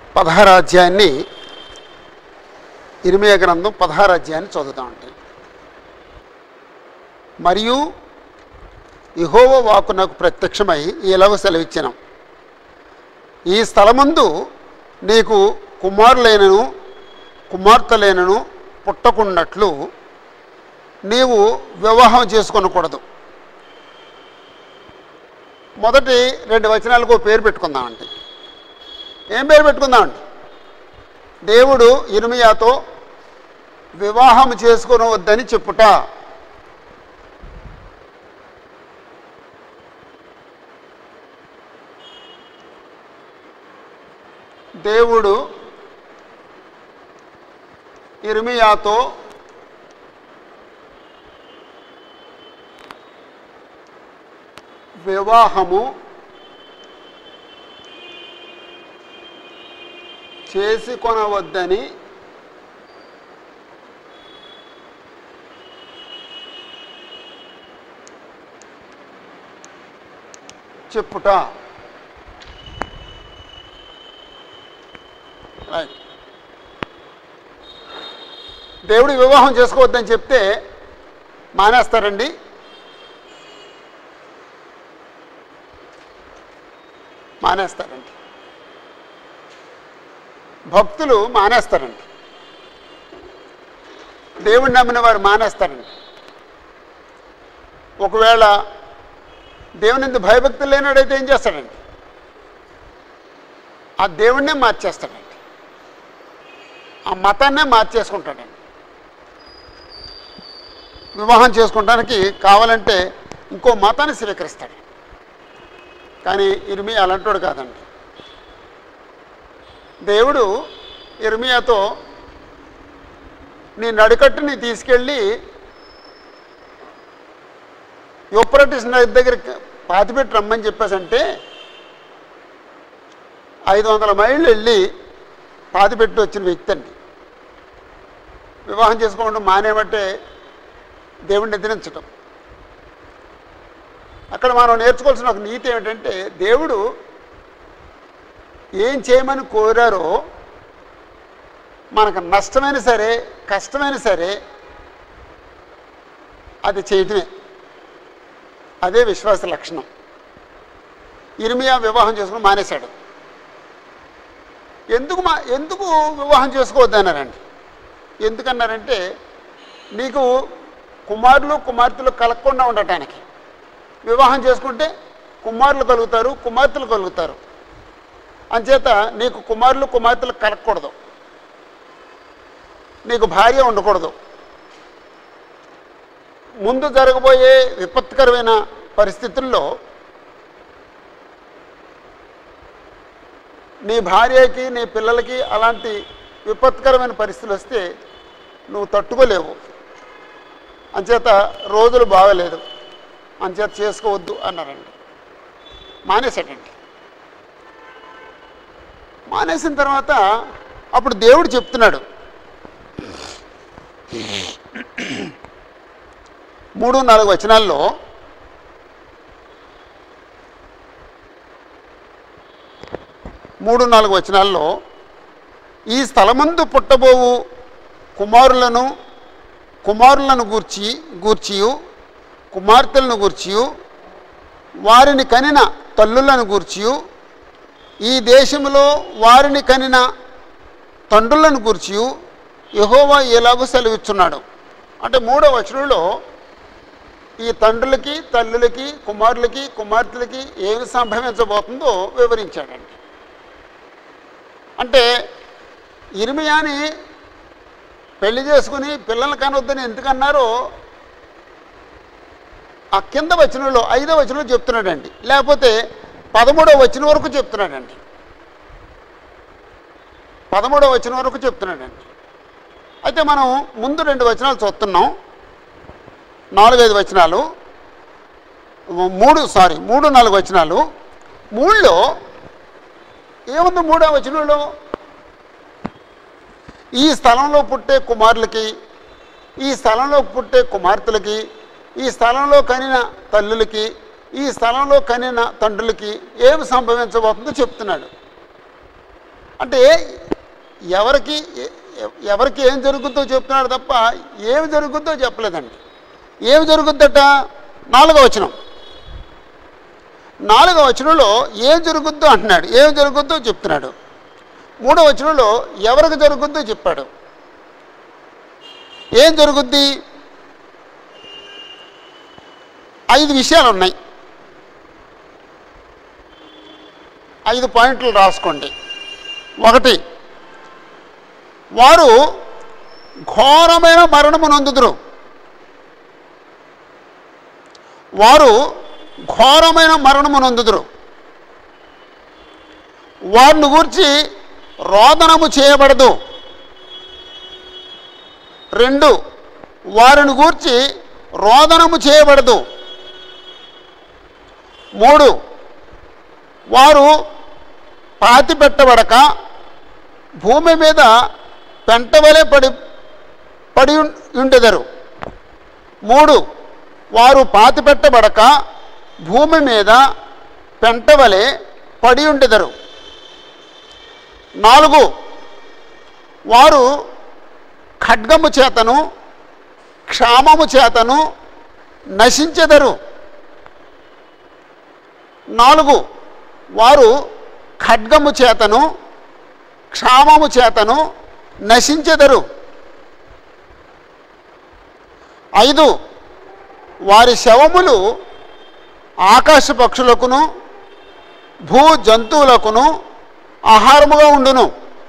పదహారు అధ్యాయాన్ని ఇరిమియా గ్రంథం పదహారు అధ్యాయాన్ని చదువుతామండి మరియు ఇహోవ వాకు నాకు ప్రత్యక్షమై ఇలాగ సెలవిచ్చాను ఈ స్థలమందు నీకు కుమారులైనను కుమార్తెలైనను పుట్టకున్నట్లు నీవు వివాహం చేసుకొనకూడదు మొదటి రెండు వచనాలకు ఓ పేరు పెట్టుకుందామండి ఏం పేరు పెట్టుకుందామండి దేవుడు ఇర్మియాతో వివాహం చేసుకొనవద్దని చెప్పుట దేవుడు ఇర్మియాతో వివాహము చేసుకొనవద్దని చెప్పుట రైట్ దేవుడు వివాహం చేసుకోవద్దని చెప్తే మానేస్తారండి మానేస్తారండి భక్తులు మానేస్తారండి దేవుడిని నమ్మిన వారు మానేస్తారండి ఒకవేళ దేవుని ఎందుకు భయభక్తులు లేనాడైతే ఏం చేస్తాడండి ఆ దేవుణ్ణే మార్చేస్తాడండి ఆ మతాన్నే మార్చేసుకుంటాడండి వివాహం చేసుకుంటానికి కావాలంటే ఇంకో మతాన్ని స్వీకరిస్తాడు కానీ ఇర్మి అలాంటోడు కాదండి దేవుడు ఇర్మియాతో నీ నడికట్టుని తీసుకెళ్ళి యూప్రటిస్ నది దగ్గరికి పాతిపెట్టి రమ్మని చెప్పేసంటే ఐదు వందల మైళ్ళు వెళ్ళి పాతిపెట్టి వచ్చిన వ్యక్తి అండి వివాహం చేసుకోవడం మానేమంటే దేవుడిని ఎదిరించటం అక్కడ మనం నేర్చుకోవాల్సిన ఒక నీతి ఏమిటంటే దేవుడు ఏం చేయమని కోరారో మనకు నష్టమైన సరే కష్టమైన సరే అది చేయటమే అదే విశ్వాస లక్షణం ఇర్మియా వివాహం చేసుకుని మానేశాడు ఎందుకు మా ఎందుకు వివాహం చేసుకోవద్దన్నారండి ఎందుకన్నారంటే నీకు కుమారులు కుమార్తెలు కలగకుండా ఉండటానికి వివాహం చేసుకుంటే కుమారులు కలుగుతారు కుమార్తెలు కలుగుతారు అంచేత నీకు కుమారులు కుమార్తెలు కలగకూడదు నీకు భార్య ఉండకూడదు ముందు జరగబోయే విపత్కరమైన పరిస్థితుల్లో నీ భార్యకి నీ పిల్లలకి అలాంటి విపత్కరమైన పరిస్థితులు వస్తే నువ్వు తట్టుకోలేవు అంచేత రోజులు బాగలేదు అంచేత చేసుకోవద్దు అన్నారండి మానేశాడండి మానేసిన తర్వాత అప్పుడు దేవుడు చెప్తున్నాడు మూడు నాలుగు వచనాల్లో మూడు నాలుగు వచనాల్లో ఈ స్థలమందు పుట్టబోవు కుమారులను కుమారులను గూర్చి గూర్చియు కుమార్తెలను గూర్చియు వారిని కనిన తల్లులను గూర్చియు ఈ దేశంలో వారిని కనిన తండ్రులను గూర్చియు యహోవా ఎలాగో సెలవిస్తున్నాడు అంటే మూడో వచనంలో ఈ తండ్రులకి తల్లులకి కుమారులకి కుమార్తెలకి ఏమి సంభవించబోతుందో వివరించాడండి అంటే ఇర్మియాని పెళ్లి చేసుకుని పిల్లల్ని కనొద్దని ఎందుకన్నారో ఆ కింద వచనంలో ఐదో వచనంలో చెప్తున్నాడండి లేకపోతే పదమూడవ వచనం వరకు చెప్తున్నాడండి పదమూడవ వచనం వరకు చెప్తున్నాడండి అయితే మనం ముందు రెండు వచనాలు చూస్తున్నాం నాలుగైదు వచనాలు మూడు సారీ మూడు నాలుగు వచనాలు మూడులో ఏముంది మూడో వచనంలో ఈ స్థలంలో పుట్టే కుమారులకి ఈ స్థలంలో పుట్టే కుమార్తెలకి ఈ స్థలంలో కనిన తల్లులకి ఈ స్థలంలో కనిన తండ్రులకి ఏమి సంభవించబోతుందో చెప్తున్నాడు అంటే ఎవరికి ఎ- ఎ- ఎవరికి ఏం జరుగుద్దో చెప్తున్నాడు తప్ప ఏమి జరుగుద్దో చెప్పలేదండి ఏమి జరుగుద్దట నాలుగో వచనం నాలుగో వచనంలో ఏం జరుగుద్దో అంటున్నాడు ఏం జరుగుద్దో చెప్తున్నాడు మూడో వచనంలో ఎవరికి జరుగుద్దో చెప్పాడు ఏం జరుగుద్ది ఐదు విషయాలు ఉన్నాయి ఐదు పాయింట్లు రాసుకోండి ఒకటి వారు ఘోరమైన మరణము నొందుదురు వారు ఘోరమైన మరణము నొందుదురు వారిని గూర్చి రోదనము చేయబడదు రెండు వారిని గూర్చి రోదనము చేయబడదు మూడు వారు పాతి పెట్టబడక భూమి మీద పెంటవలే పడి పడి ఉం- ఉండెదరు మూడు వారు పాతి పెట్టబడక భూమి మీద పెంటవలే పడి ఉండెదరు నాలుగు వారు ఖడ్గము చేతను క్షామము చేతను నశించెదరు నాలుగు వారు ఖడ్గము చేతను క్షామము చేతను నశించెదరు ఐదు వారి శవములు ఆకాశ పక్షులకును భూ జంతువులకును ఆహారముగా ఉండును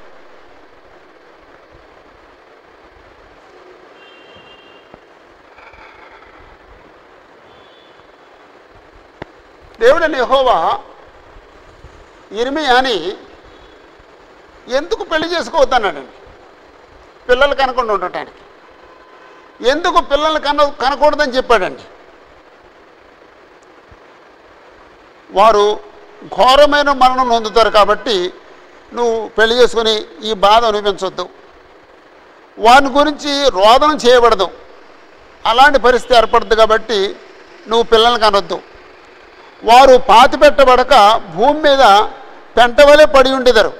దేవుడని యెహోవా ఇర్మియాని ఎందుకు పెళ్లి చేసుకోవద్దన్నాడండి పిల్లలు కనకుండా ఉండటానికి ఎందుకు పిల్లలు కన కనకూడదని చెప్పాడండి వారు ఘోరమైన మరణం నొందుతారు కాబట్టి నువ్వు పెళ్లి చేసుకొని ఈ బాధ అనిపించొద్దు వారిని గురించి రోదనం చేయబడదు అలాంటి పరిస్థితి ఏర్పడుతుంది కాబట్టి నువ్వు పిల్లల్ని కనొద్దు వారు పాతి పెట్టబడక భూమి మీద పెంటవలే పడి ఉండేదారు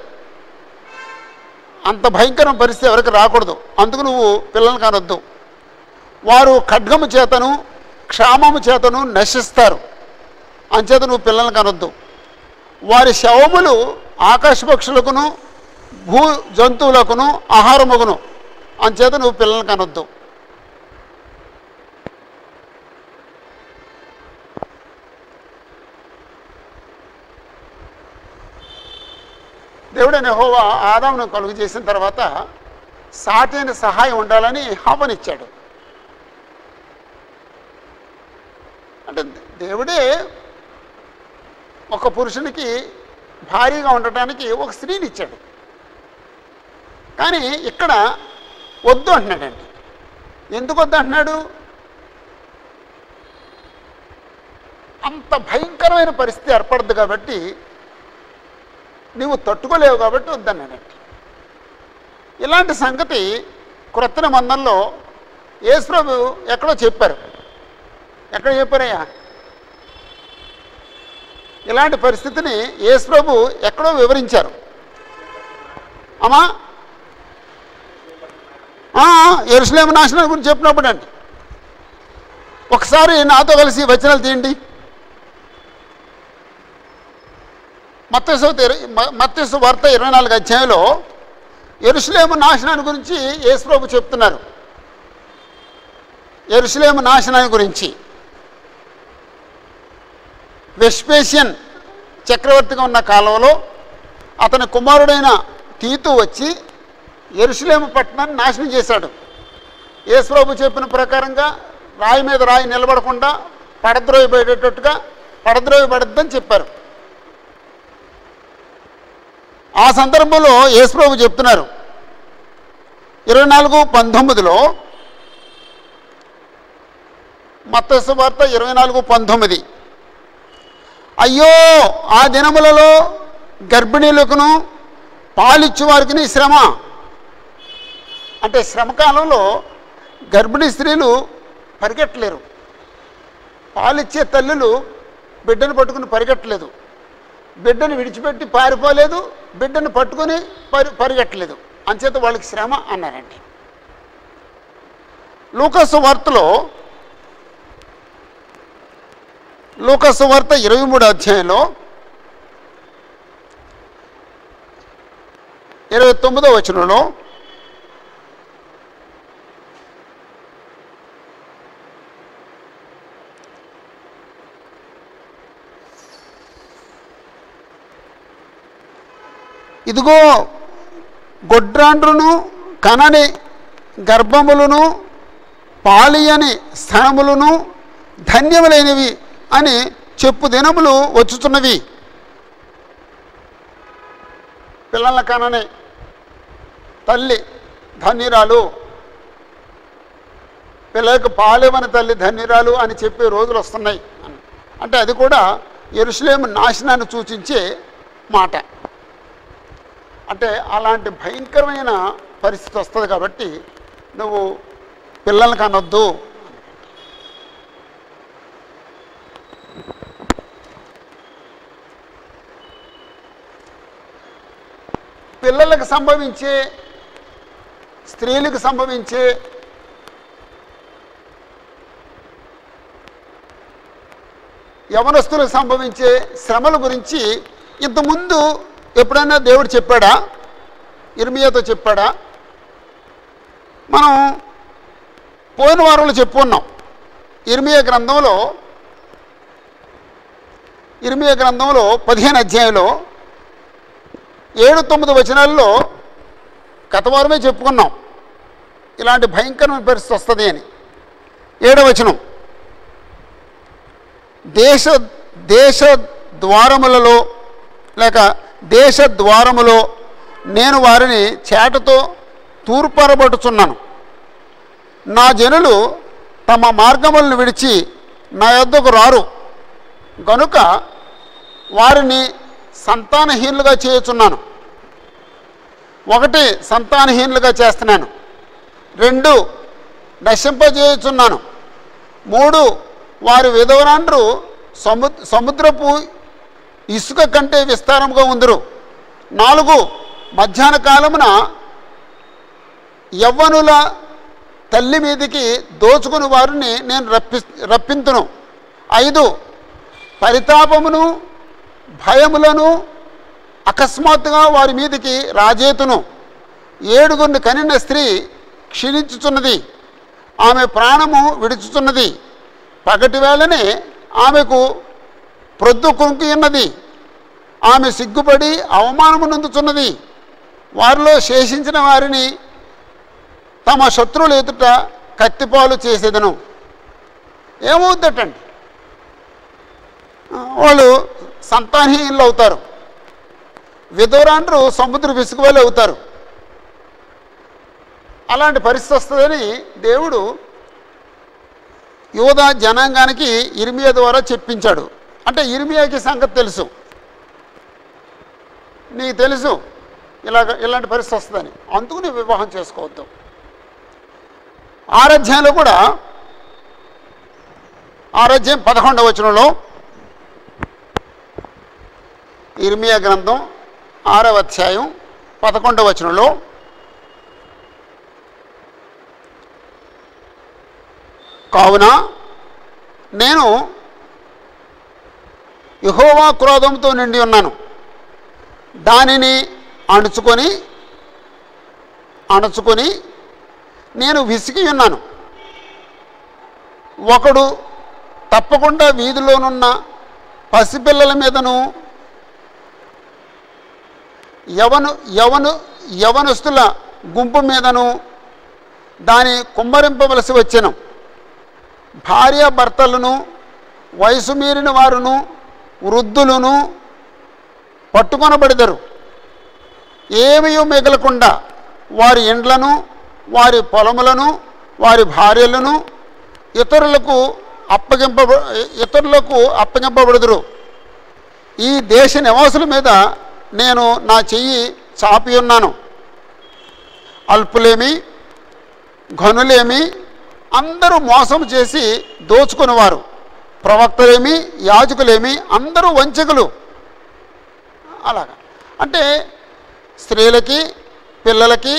అంత భయంకరమైన పరిస్థితి ఎవరికి రాకూడదు అందుకు నువ్వు పిల్లల్ని కనొద్దు వారు ఖడ్గము చేతను క్షామము చేతను నశిస్తారు అంచేత నువ్వు పిల్లల్ని కనొద్దు వారి శవములు ఆకాశ పక్షులకును భూ జంతువులకును ఆహారముగును అంచేత నువ్వు పిల్లల్ని కనొద్దు దేవుడైన యెహోవా ఆదామును కలుగు చేసిన తర్వాత సాటైన సహాయం ఉండాలని హామనిచ్చాడు అంటే దేవుడే ఒక పురుషునికి భారీగా ఉండటానికి ఒక స్త్రీని ఇచ్చాడు కానీ ఇక్కడ వద్దు అంటున్నాడండి ఎందుకు వద్దు అంటున్నాడు అంత భయంకరమైన పరిస్థితి ఏర్పడదు కాబట్టి నీవు తట్టుకోలేవు కాబట్టి వద్దన్నాడండి ఇలాంటి సంగతి క్రొత్త నిబంధనలో యేసుప్రభు ఎక్కడో చెప్పారు ఎక్కడ చెప్పారయ్యా ఇలాంటి పరిస్థితిని యేసుప్రభు ఎక్కడో వివరించారు అమ్మా ఎరుసలేం నాశనం గురించి చెప్పినప్పుడు అండి ఒకసారి నాతో కలిసి వచనాలు తీయండి మత్స్సు మత్స్సు వార్త ఇరవై నాలుగు అధ్యాయంలో ఎరుసలేము నాశనాన్ని గురించి యేసుప్రభు చెప్తున్నారు ఎరుసలేము నాశనాన్ని గురించి వెస్పేషియన్ చక్రవర్తిగా ఉన్న కాలంలో అతని కుమారుడైన తీతు వచ్చి ఎరుసలేము పట్టణాన్ని నాశనం చేశాడు యేసుప్రభు చెప్పిన ప్రకారంగా రాయి మీద రాయి నిలబడకుండా పడద్రోయబడేటట్టుగా పడద్రోయబడద్దని చెప్పారు ఆ సందర్భంలో యేసుప్రభు చెప్తున్నారు ఇరవై నాలుగు పంతొమ్మిదిలో మత్తసు వార్త ఇరవై నాలుగు పంతొమ్మిది అయ్యో ఆ దినములలో గర్భిణీలకును పాలిచ్చు వారికి శ్రమ అంటే శ్రమకాలంలో గర్భిణీ స్త్రీలు పరిగెట్టలేరు పాలిచ్చే తల్లులు బిడ్డను పట్టుకుని పరిగెట్టలేదు బిడ్డను విడిచిపెట్టి పారిపోలేదు బిడ్డను పట్టుకొని పరి పరిగెట్టలేదు అంచేత వాళ్ళకి శ్రమ అన్నారండి లూకసు వార్తలో లూకసు వార్త ఇరవై మూడు అధ్యాయంలో ఇరవై తొమ్మిదో వచనంలో ఇదిగో గొడ్రాండ్రును కనని గర్భములను పాలియని స్థనములను ధన్యములైనవి అని చెప్పు దినములు వచ్చుతున్నవి పిల్లల కనని తల్లి ధన్యురాలు పిల్లలకు పాలేమని తల్లి ధన్యురాలు అని చెప్పే రోజులు వస్తున్నాయి అని. అంటే అది కూడా ఎరుసలేము నాశనాన్ని సూచించే మాట అంటే అలాంటి భయంకరమైన పరిస్థితి వస్తుంది కాబట్టి నువ్వు పిల్లల్ని కనొద్దు పిల్లలకు సంభవించే స్త్రీలకు సంభవించే యవనస్తులకు సంభవించే శ్రమల గురించి ఇంతకుముందు ఎప్పుడైనా దేవుడు చెప్పాడా ఇర్మియాతో చెప్పాడా మనం పోయిన వారంలో చెప్పుకున్నాం ఇర్మియా గ్రంథంలో ఇర్మియా గ్రంథంలో పదిహేను అధ్యాయంలో ఏడు తొమ్మిది వచనాల్లో గత వారమే చెప్పుకున్నాం ఇలాంటి భయంకరమైన పరిస్థితి వస్తుంది అని ఏడవ వచనం దేశ దేశ ద్వారములలో లేక దేశ ద్వారములో నేను వారిని చేటతో తూర్పరబడుచున్నాను నా జనులు తమ మార్గములను విడిచి నా యొద్దకు రారు గనుక వారిని సంతానహీనులుగా చేయుచున్నాను ఒకటి సంతానహీనులుగా చేస్తున్నాను రెండు నశింపజేయుచున్నాను మూడు వారి విధవరాండ్రు సము సముద్రపు ఇసుక కంటే విస్తారముగా ఉందరు నాలుగు మధ్యాహ్న కాలమున యవ్వనుల తల్లి మీదికి దోచుకుని వారిని నేను రప్పి రప్పింతును ఐదు పరితాపమును భయములను అకస్మాత్తుగా వారి మీదికి రాజేతును ఏడుగురిని కనిన స్త్రీ క్షీణించుచున్నది ఆమె ప్రాణము విడుచుచున్నది పగటి వేళనే ఆమెకు ప్రొద్దు కుంకి ఉన్నది ఆమె సిగ్గుపడి అవమానము నొందుచున్నది వారిలో శేషించిన వారిని తమ శత్రువులు ఎదుట కత్తిపాలు చేసేదను ఏమవుద్దటండి వాళ్ళు సంతానహీనులు అవుతారు విధవరాండ్రు సముద్ర విసుగువలు అవుతారు అలాంటి పరిస్థితి వస్తుందని దేవుడు యోధా జనాంగానికి ఇర్మియా ద్వారా చెప్పించాడు అంటే ఇర్మియాకి సంగతి తెలుసు నీకు తెలుసు ఇలాగ ఇలాంటి పరిస్థితి వస్తుందని అందుకు నువ్వు వివాహం చేసుకోవద్దు ఆరాధ్యంలో కూడా ఆరాధ్యం పదకొండవ వచనంలో ఇర్మియా గ్రంథం ఆరవ అధ్యాయం పదకొండవ వచనంలో కావున నేను యహోవా క్రోధంతో నిండి ఉన్నాను దానిని అణుచుకొని అణుచుకొని నేను విసిగి ఉన్నాను ఒకడు తప్పకుండా వీధిలోనున్న పసిపిల్లల మీదను యవను యవను యవనస్తుల గుంపు మీదను దాని కుమ్మరింపవలసి వచ్చెను భార్య భర్తలను వయసు మీరిన వారును వృద్ధులను పట్టుకొనబడిదరు ఏమీ మిగలకుండా వారి ఇండ్లను వారి పొలములను వారి భార్యలను ఇతరులకు అప్పగింప ఇతరులకు అప్పగింపబడుదురు ఈ దేశ నివాసుల మీద నేను నా చెయ్యి చాపి ఉన్నాను అల్పులేమి ఘనులేమి అందరూ మోసం చేసి దోచుకునేవారు ప్రవక్తలేమి యాజకులేమి అందరూ వంచకులు అలాగా అంటే స్త్రీలకి పిల్లలకి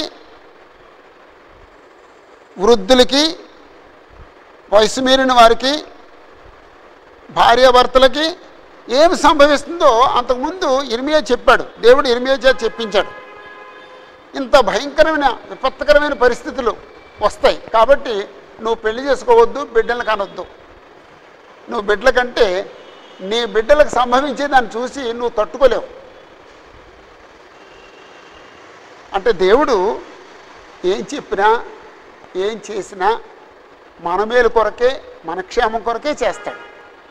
వృద్ధులకి వయసు మీరిన వారికి భార్యాభర్తలకి ఏమి సంభవిస్తుందో అంతకుముందు ఇర్మియా చెప్పాడు దేవుడు ఇర్మియా చేత చెప్పించాడు ఇంత భయంకరమైన విపత్కరమైన పరిస్థితులు వస్తాయి కాబట్టి నువ్వు పెళ్లి చేసుకోవద్దు బిడ్డలను కనొద్దు నువ్వు బిడ్డల కంటే నీ బిడ్డలకు సంభవించే దాన్ని చూసి నువ్వు తట్టుకోలేవు అంటే దేవుడు ఏం చెప్పినా ఏం చేసినా మన మేలు కొరకే మన క్షేమం కొరకే చేస్తాడు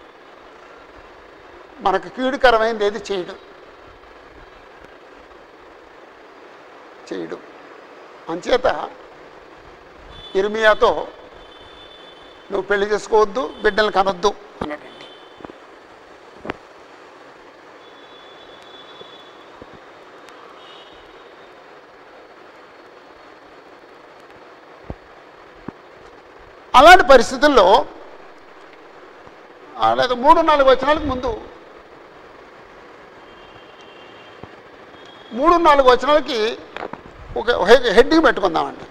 మనకు కీడుకరమైనది ఏది చేయడు చేయడు అంచేత ఇర్మియాతో నువ్వు పెళ్లి చేసుకోవద్దు బిడ్డలు కనొద్దు అన్నాడండి అలాంటి పరిస్థితుల్లో ఆ, లేదా మూడు నాలుగు వచనాలకు ముందు మూడు నాలుగు వచనాలకి ఒక హె- హెడ్డింగ్ పెట్టుకుందామండి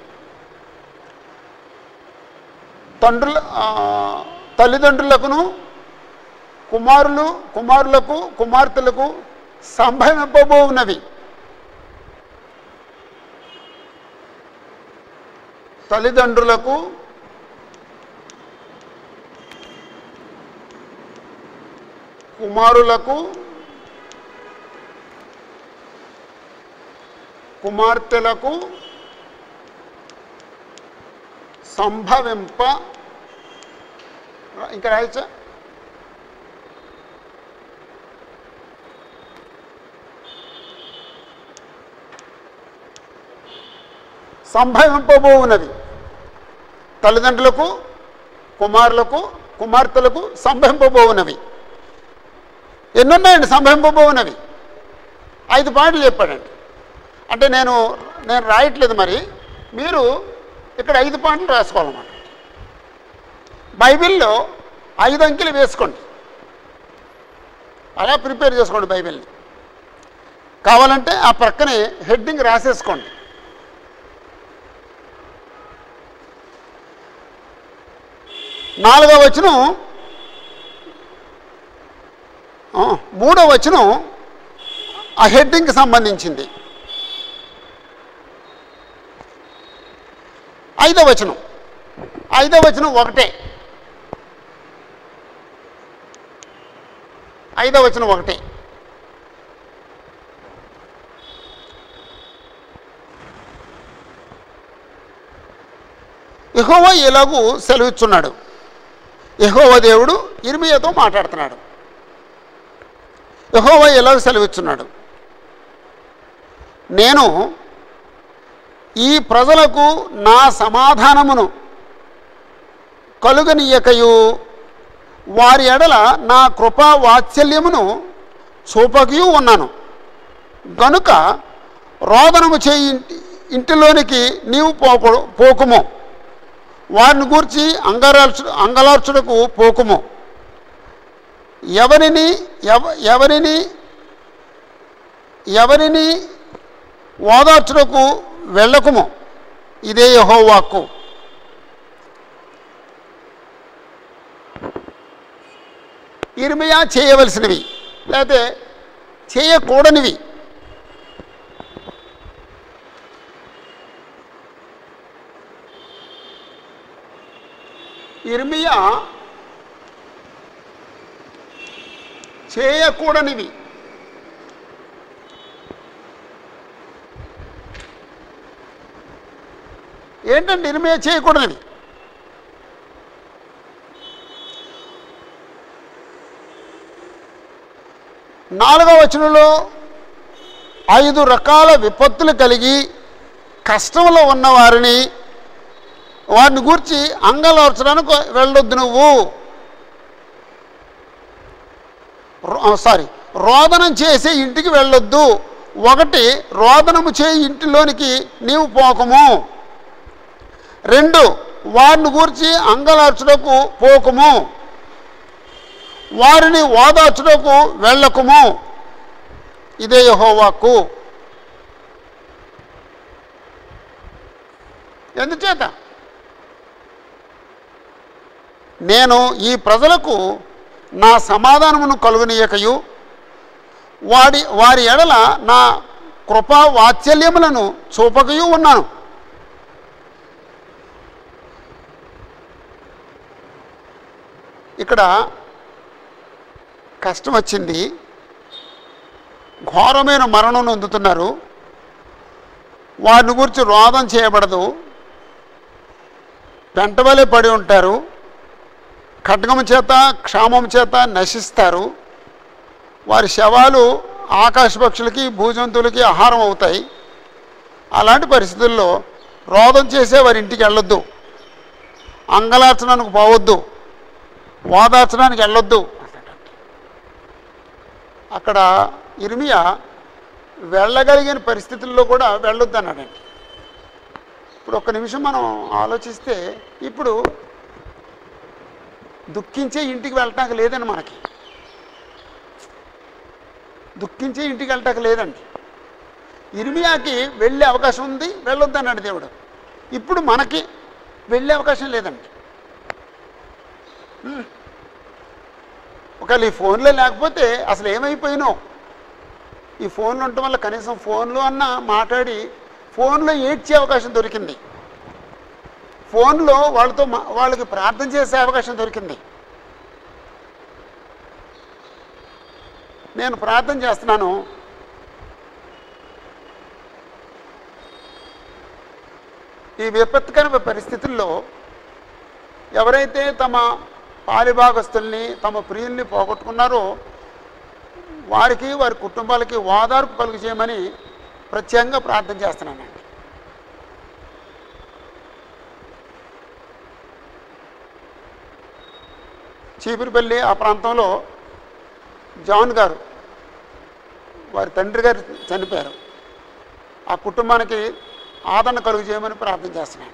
తండ్రుల ఆ, తల్లిదండ్రులకును కుమారులు కుమారులకు కుమార్తెలకు సంభవింపబోవునవి తల్లిదండ్రులకు కుమారులకు కుమార్తెలకు సంభవింప ఇంకా రాయచ్చా సంభవింపబోవున్నది తల్లిదండ్రులకు కుమారులకు కుమార్తెలకు సంభవింపబోవునవి ఎన్నున్నాయండి సంభవింపబోవునవి ఐదు పాయింట్లు చెప్పాడండి అంటే నేను నేను రాయట్లేదు మరి మీరు ఇక్కడ ఐదు పాయింట్లు రాసుకోవాలన్నమాట బైబిల్లో ఐదు అంకెలు వేసుకోండి అలా ప్రిపేర్ చేసుకోండి బైబిల్ని కావాలంటే ఆ ప్రక్కనే హెడ్డింగ్ రాసేసుకోండి నాలుగో వచనం ఆ, మూడో వచనం ఆ హెడ్డింగ్కి సంబంధించింది ఐదో వచనం ఐదో వచనం ఒకటే ఐదో వచనం ఒకటే యహోవ ఎలాగూ సెలవిచ్చున్నాడు యహోవ దేవుడు ఇర్మియాతో మాట్లాడుతున్నాడు యహోవ ఎలాగ సెలవిచ్చున్నాడు నేను ఈ ప్రజలకు నా సమాధానమును కలుగనీయకయు వారి ఎడల నా కృపా వాత్సల్యమును చూపకయు ఉన్నాను గనుక రోదనము చేయి ఇంటి ఇంటిలోనికి నీవు పోకు పోకుము వారిని గూర్చి అంగరార్చు అంగలార్చుటకు పోకుము ఎవరిని ఎవ ఎవరిని ఎవరిని ఓదార్చుటకు వెళ్ళకుము ఇదే యహోవాక్కు ఇర్మియా చేయవలసినవి లేకపోతే చేయకూడనివి ఇర్మియా చేయకూడనివి ఏంటంటే ఇర్మియా చేయకూడనివి నాలుగవ వచనంలో ఐదు రకాల విపత్తులు కలిగి కష్టంలో ఉన్న వారిని వారిని గూర్చి అంగలార్చడానికి వెళ్ళొద్దు నువ్వు రో- సారీ రోదనం చేసే ఇంటికి వెళ్ళొద్దు ఒకటి రోదనము చే ఇంటిలోనికి నీవు పోకము రెండు వారిని గూర్చి అంగలార్చుటకు పోకము వారిని ఓదార్చుటకు వెళ్ళకుము ఇదే యహోవాకు ఎందుచేత నేను ఈ ప్రజలకు నా సమాధానమును కలుగునీయకయు వాడి వారి ఎడల నా కృపా వాత్సల్యములను చూపకయు ఉన్నాను ఇక్కడ కష్టం వచ్చింది ఘోరమైన మరణం నొందుతున్నారు వారిని గురించి రోదం చేయబడదు పెంటవలే పడి ఉంటారు ఖడ్గము చేత క్షామం చేత నశిస్తారు వారి శవాలు ఆకాశ పక్షులకి భూజంతువులకి ఆహారం అవుతాయి అలాంటి పరిస్థితుల్లో రోదం చేసే వారి ఇంటికి వెళ్ళొద్దు అంగలార్చడానికి పోవద్దు ఓదార్చడానికి వెళ్ళొద్దు అక్కడ ఇర్మియా వెళ్ళగలిగిన పరిస్థితుల్లో కూడా వెళ్ళొద్దు అన్నాడండి ఇప్పుడు ఒక్క నిమిషం మనం ఆలోచిస్తే ఇప్పుడు దుఃఖించే ఇంటికి వెళ్ళటానికి లేదండి మనకి దుఃఖించే ఇంటికి వెళ్ళటానికి లేదండి ఇర్మియాకి వెళ్ళే అవకాశం ఉంది వెళ్ళొద్దు అన్నాడు దేవుడు ఇప్పుడు మనకి వెళ్ళే అవకాశం లేదండి హ్మ్. ఒకవేళ ఈ ఫోన్లో లేకపోతే అసలు ఏమైపోయినో ఈ ఫోన్లు ఉండటం వల్ల కనీసం ఫోన్లో అన్న మాట్లాడి ఫోన్లో ఏడ్చే అవకాశం దొరికింది ఫోన్లో వాళ్ళతో మా- వాళ్ళకి ప్రార్థన చేసే అవకాశం దొరికింది నేను ప్రార్థన చేస్తున్నాను ఈ విపత్కర పరిస్థితుల్లో ఎవరైతే తమ పాలిభాగస్తుల్ని తమ ప్రియుల్ని పోగొట్టుకున్నారో వారికి వారి కుటుంబాలకి ఓదార్పు కలుగు చేయమని ప్రత్యేకంగా ప్రార్థన చేస్తున్నానండి చీపురుపల్లి ఆ ప్రాంతంలో జాన్ గారు వారి తండ్రి గారు చనిపోయారు ఆ కుటుంబానికి ఆదరణ కలుగు చేయమని ప్రార్థన చేస్తున్నాను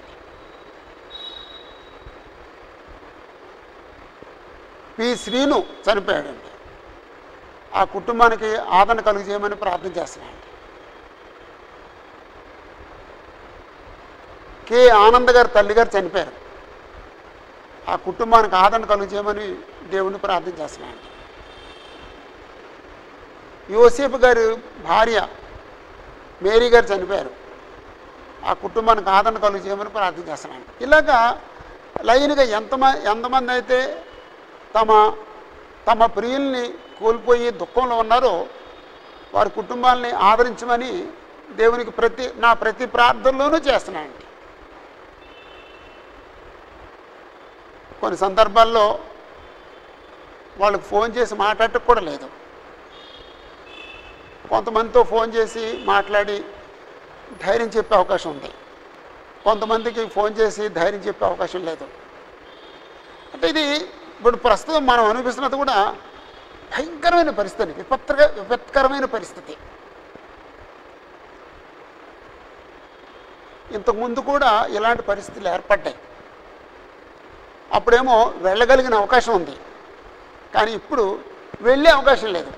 పి శ్రీను చనిపోయాడండి ఆ కుటుంబానికి ఆదరణ కలుగు చేయమని ప్రార్థన చేస్తున్నాను కె ఆనంద్ గారు తల్లి గారు చనిపోయారు ఆ కుటుంబానికి ఆదరణ కలుగు చేయమని దేవుని ప్రార్థన చేస్తున్నాను యోసేపు గారి భార్య మేరీ గారు చనిపోయారు ఆ కుటుంబానికి ఆదరణ కలుగు చేయమని ప్రార్థన చేస్తున్నాను ఇలాగా లైన్గా ఎంతమ ఎంతమంది అయితే తమ తమ ప్రియుల్ని కోల్పోయి దుఃఖంలో ఉన్నారో వారి కుటుంబాలని ఆదరించమని దేవునికి ప్రతి నా ప్రతి ప్రార్థనలోనూ చేస్తున్నానండి కొన్ని సందర్భాల్లో వాళ్ళకి ఫోన్ చేసి మాట్లాడటం కూడా లేదు కొంతమందితో ఫోన్ చేసి మాట్లాడి ధైర్యం చెప్పే అవకాశం ఉంది కొంతమందికి ఫోన్ చేసి ధైర్యం చెప్పే అవకాశం లేదు అంటే ఇది ఇప్పుడు ప్రస్తుతం మనం అనిపిస్తున్నది కూడా భయంకరమైన పరిస్థితి విపత్కర విపత్కరమైన పరిస్థితి ఇంతకుముందు కూడా ఇలాంటి పరిస్థితులు ఏర్పడ్డాయి అప్పుడేమో వెళ్ళగలిగిన అవకాశం ఉంది కానీ ఇప్పుడు వెళ్ళే అవకాశం లేదు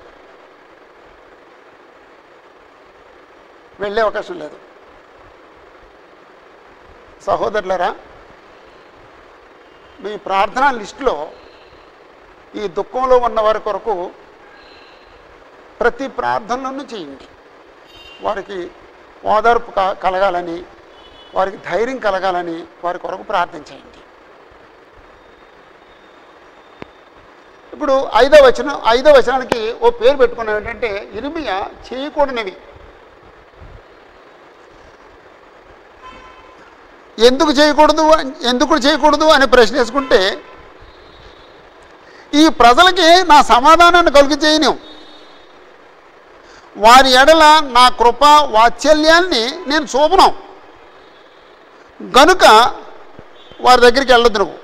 వెళ్ళే అవకాశం లేదు సహోదరులరా మీ ప్రార్థనా లిస్టులో ఈ దుఃఖంలో ఉన్న వారి కొరకు ప్రతి ప్రార్థనలను చేయండి వారికి ఓదార్పు క- కలగాలని వారికి ధైర్యం కలగాలని వారి కొరకు ప్రార్థన చేయండి ఇప్పుడు ఐదో వచనం ఐదో వచనానికి ఓ పేరు పెట్టుకున్నాం ఏంటంటే ఇరిమియా చేయకూడనివి ఎందుకు చేయకూడదు అని- ఎందుకు చేయకూడదు అని ప్రశ్న వేసుకుంటే ఈ ప్రజలకి నా సమాధానాన్ని కలుగు చేయను వారి ఎడల నా కృప వాత్సల్యాన్ని నేను చూపను గనుక వారి దగ్గరికి వెళ్ళొద్దు నువ్వు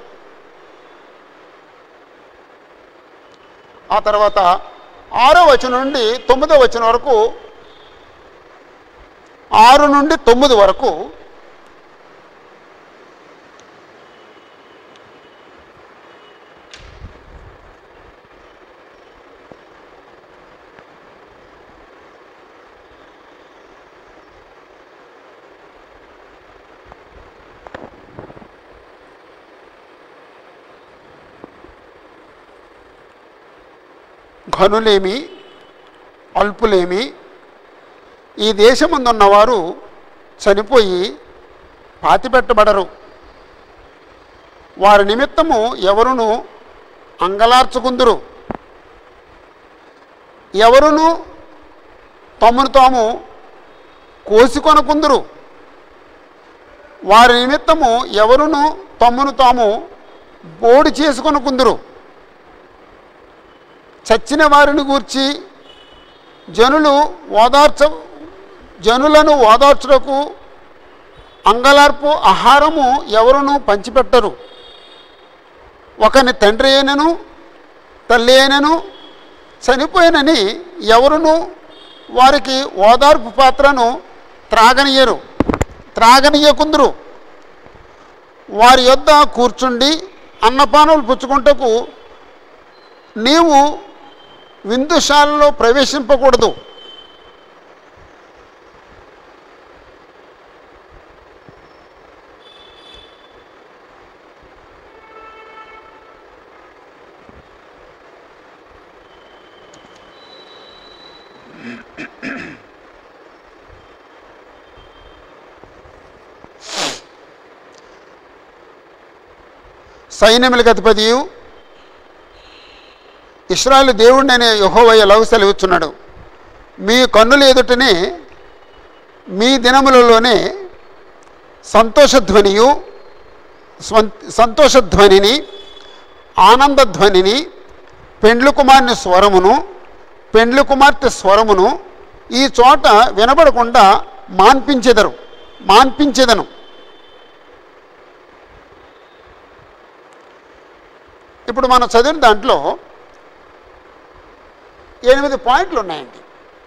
ఆ తర్వాత ఆరో వచనం నుండి తొమ్మిదో వచనం వరకు ఆరు నుండి తొమ్మిది వరకు ఘనులేమి అల్పులేమి ఈ దేశమందున్నవారు చనిపోయి పాతిపెట్టబడరు వారి నిమిత్తము ఎవరును అంగలార్చుకుందురు ఎవరును తమను తాము కోసికొనకుందురు వారి నిమిత్తము ఎవరును తమ్మును తాము బోడి చేసుకొనుకుందురు చచ్చిన వారిని గూర్చి జనులు ఓదార్చ జనులను ఓదార్చుటకు అంగలార్పు ఆహారము ఎవరును పంచిపెట్టరు ఒకని తండ్రి అయినను తల్లి అయినను చనిపోయినని ఎవరును వారికి ఓదార్పు పాత్రను త్రాగనీయరు త్రాగనీయకుందురు వారి యొద్ద కూర్చుండి అన్నపానములు పుచ్చుకుంటకు నీవు విందుశాలలో ప్రవేశింపకూడదు సైన్యములకు అధిపతియు ఇస్రాయలు దేవుడిని అనే యహోవయ్య లవ్ సెలవుచున్నాడు మీ కన్నుల ఎదుటనే మీ దినములలోనే సంతోషధ్వనియు స్వం సంతోషధ్వనిని ఆనందధ్వనిని పెండ్లు కుమార్ని స్వరమును పెండ్లు కుమార్తె స్వరమును ఈ చోట వినబడకుండా మాన్పించెదరు మాన్పించెదను ఇప్పుడు మనం చదివిన దాంట్లో ఎనిమిది పాయింట్లు ఉన్నాయండి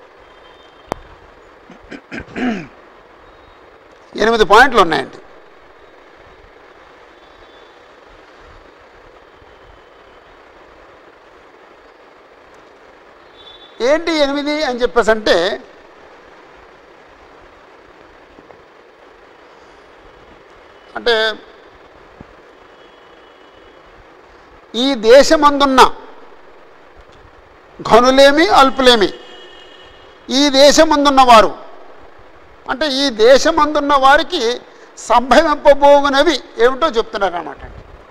ఎనిమిది పాయింట్లు ఉన్నాయండి ఏంటి ఎనిమిది అని చెప్పేసి అంటే అంటే ఈ దేశమందున్న ఘనులేమి అల్పులేమి ఈ దేశమందున్న వారు అంటే ఈ దేశమందున్న వారికి సంభవింపబోగునవి ఏమిటో చెప్తున్నారు అన్నమాట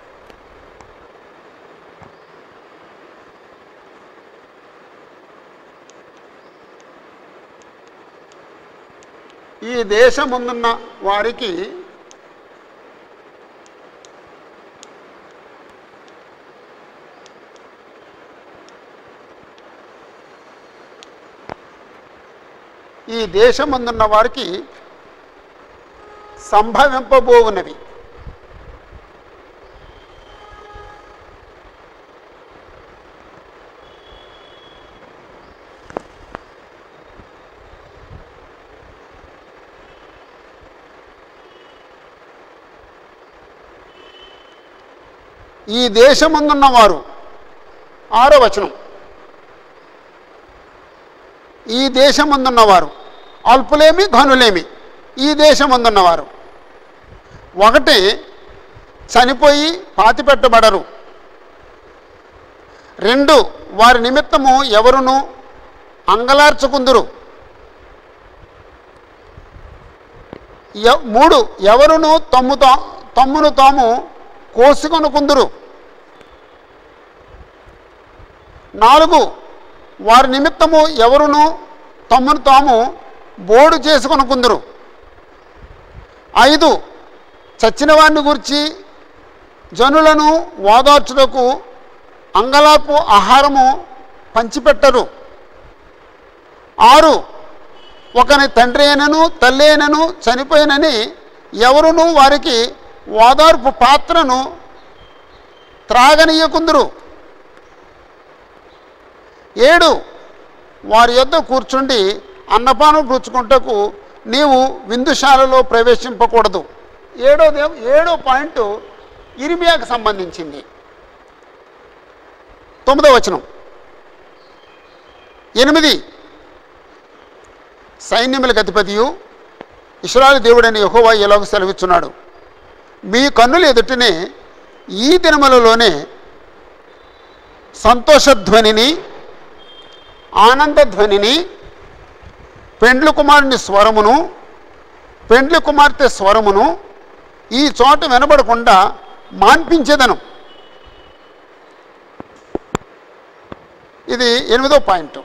ఈ దేశముందున్న వారికి ఈ దేశమందున్న వారికి సంభవింపబోవునవి ఈ దేశమందున్న వారు ఆరో వచనం ఈ దేశమందున్నవారు అల్పులేమి ఘనులేమి ఈ దేశమందున్నవారు ఒకటి చనిపోయి పాతిపెట్టబడరు రెండు వారి నిమిత్తము ఎవరును అంగలార్చుకుందురు ఎ- మూడు ఎవరును తమ్ము తా తమ్మును తాము కోసుకొనుకుందురు నాలుగు వారి నిమిత్తము ఎవరును తమ్మును తాము బోడు చేసుకొనుకుందురు ఐదు చచ్చిన వారిని గురించి జనులను ఓదార్చుటకు అంగలాపు ఆహారము పంచిపెట్టరు ఆరు ఒకని తండ్రి అయినను తల్లి అయినను చనిపోయినని ఎవరును వారికి ఓదార్పు పాత్రను త్రాగనీయకుందురు ఏడు వారి యొద్ద కూర్చుండి అన్నపానం పుచ్చుకుంటకు నీవు విందుశాలలో ప్రవేశింపకూడదు ఏడోది ఏడో పాయింట్ ఇరిమియాకు సంబంధించింది తొమ్మిదో వచనం ఎనిమిది సైన్యములకు అధిపతియు ఇస్రాయల్ దేవుడని యెహోవా ఎలాగ సెలవిస్తున్నాడు మీ కన్నుల ఎదుటనే ఈ దినములలోనే సంతోషధ్వనిని ఆనందధ్వనిని పెండ్లి కుమారుని స్వరమును పెండ్లి కుమార్తె స్వరమును ఈ చోట వినబడకుండా మాన్పించేదను ఇది ఎనిమిదో పాయింట్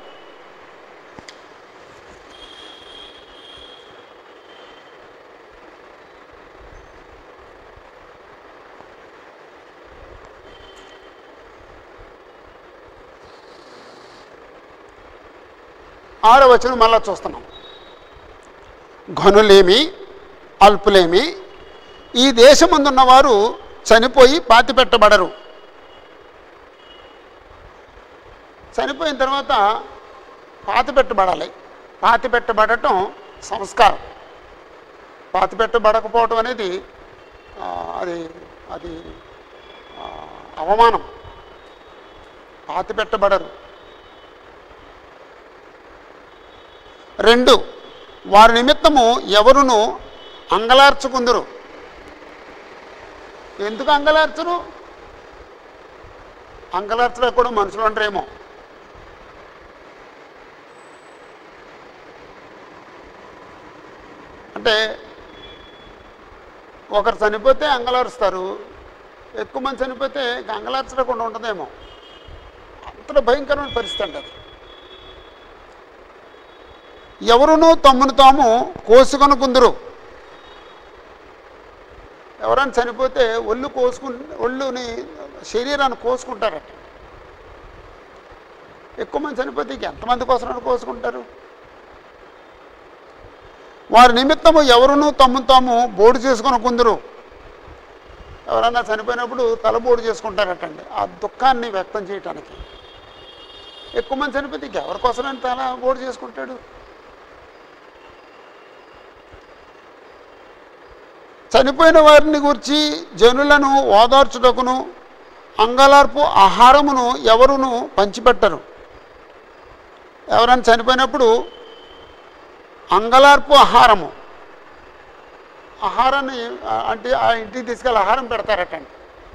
ఆరో వచనం మళ్ళా చూస్తున్నాం ఘనులేమి అల్పులేమి ఈ దేశమందున్న వారు చనిపోయి పాతి పెట్టబడరు చనిపోయిన తర్వాత పాతి పెట్టబడాలి పాతి పెట్టబడటం సంస్కారం పాతి పెట్టబడకపోవటం అనేది ఆ, అది అది ఆ, అవమానం పాతి పెట్టబడరు రెండు వారి నిమిత్తము ఎవరును అంగలార్చుకుందరు ఎందుకు అంగలార్చరు అంగలార్చడానికి కూడా మనుషులు అంటారేమో అంటే ఒకరు చనిపోతే అంగలారుస్తారు ఎక్కువ మంది చనిపోతే ఇంక అంగలార్చకుండా ఉంటుందేమో అంతలో భయంకరమైన పరిస్థితి అండి అది ఎవరునూ తమ్మును తాము కోసుకొనుకుందరు ఎవరైనా చనిపోతే ఒళ్ళు కోసుకు ఒళ్ళుని శరీరాన్ని కోసుకుంటారట ఎక్కువ మంది చనిపోతే ఇంక ఎంతమంది కోసం కోసుకుంటారు వారి నిమిత్తము ఎవరునూ తమ్మును తాము బోడు చేసుకొని కొందరు ఎవరన్నా చనిపోయినప్పుడు తల బోడు చేసుకుంటారటండి ఆ దుఃఖాన్ని వ్యక్తం చేయటానికి ఎక్కువ మంది చనిపోతే ఇంక ఎవరి కోసమని తల బోడు చేసుకుంటాడు చనిపోయిన వారిని గురించి జనులను ఓదార్చుటకును అంగలార్పు ఆహారమును ఎవరును పంచిపెట్టరు ఎవరైనా చనిపోయినప్పుడు అంగలార్పు ఆహారము ఆహారాన్ని ఆ, అంటే ఆ ఇంటికి తీసుకెళ్ళి ఆహారం పెడతారటండి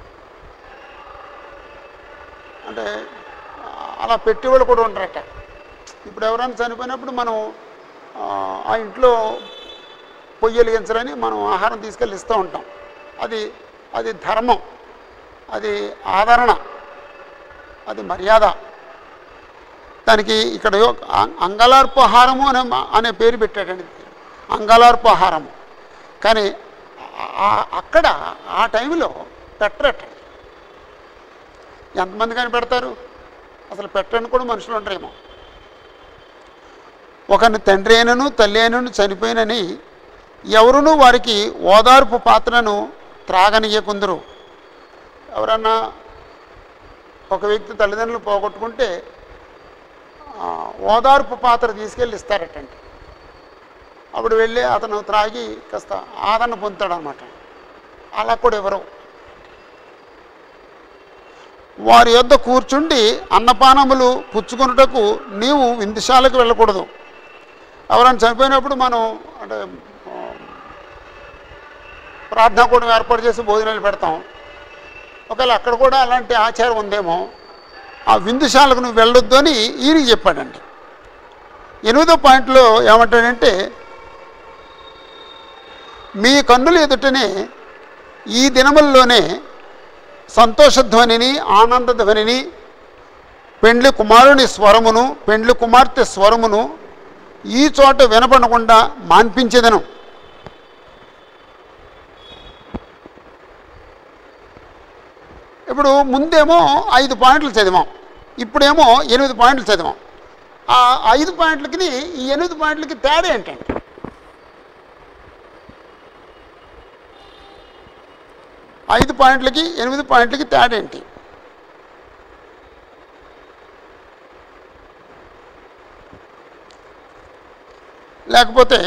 అంటే ఆ, అలా పెట్టేవాళ్ళు కూడా ఉంటారట ఇప్పుడు ఎవరైనా చనిపోయినప్పుడు మనం ఆ, ఆ ఇంట్లో పొయ్యి వెలిగించరని మనం ఆహారం తీసుకెళ్ళి ఇస్తూ ఉంటాం అది అది ధర్మం అది ఆదరణ అది మర్యాద దానికి ఇక్కడ యో- అం- అంగలార్పు ఆహారము అనే మా- అనే పేరు పెట్టాడండి అంగలార్పు ఆహారము కానీ ఆ- ఆ- అక్కడ ఆ టైంలో పెట్టరట ఎంతమంది కానీ పెడతారు అసలు పెట్టని కూడా మనుషులు ఉంటారేమో ఒకరిని తండ్రి అయినను తల్లి అయినను చనిపోయినని ఎవరునూ వారికి ఓదార్పు పాత్రను త్రాగనీయకుందరు ఎవరన్నా ఒక వ్యక్తి తల్లిదండ్రులు పోగొట్టుకుంటే ఆ, ఓదార్పు పాత్ర తీసుకెళ్ళి ఇస్తారటండి అప్పుడు వెళ్ళి అతను త్రాగి కాస్త ఆదరణ పొందుతాడనమాట అలా కూడా ఎవరు వారి యొద్ద కూర్చుండి అన్నపానములు పుచ్చుకొనుటకు నీవు విందుశాలకు వెళ్ళకూడదు ఎవరైనా చనిపోయినప్పుడు మనం అంటే ఆ, ప్రార్థనా కూడా ఏర్పాటు చేసి భోజనాలు పెడతాం ఒకవేళ అక్కడ కూడా అలాంటి ఆచారం ఉందేమో ఆ విందుశాలకు నువ్వు వెళ్ళొద్దు అని ఈయనకి చెప్పాడండి ఎనిమిదో పాయింట్లో ఏమంటాడంటే మీ కన్నుల ఎదుటనే ఈ దినముల్లోనే సంతోషధ్వనిని ఆనందధ్వనిని పెండ్లి కుమారుని స్వరమును పెండ్లి కుమార్తె స్వరమును ఈ చోట వినపడకుండా మాన్పించేదను ఇప్పుడు ముందేమో ఐదు పాయింట్లు చదివాం ఇప్పుడేమో ఎనిమిది పాయింట్లు చదివాం ఆ ఐదు పాయింట్లకి ఈ ఎనిమిది పాయింట్లకి తేడా ఏంటంటే ఐదు పాయింట్లకి ఎనిమిది పాయింట్లకి తేడా ఏంటి లేకపోతే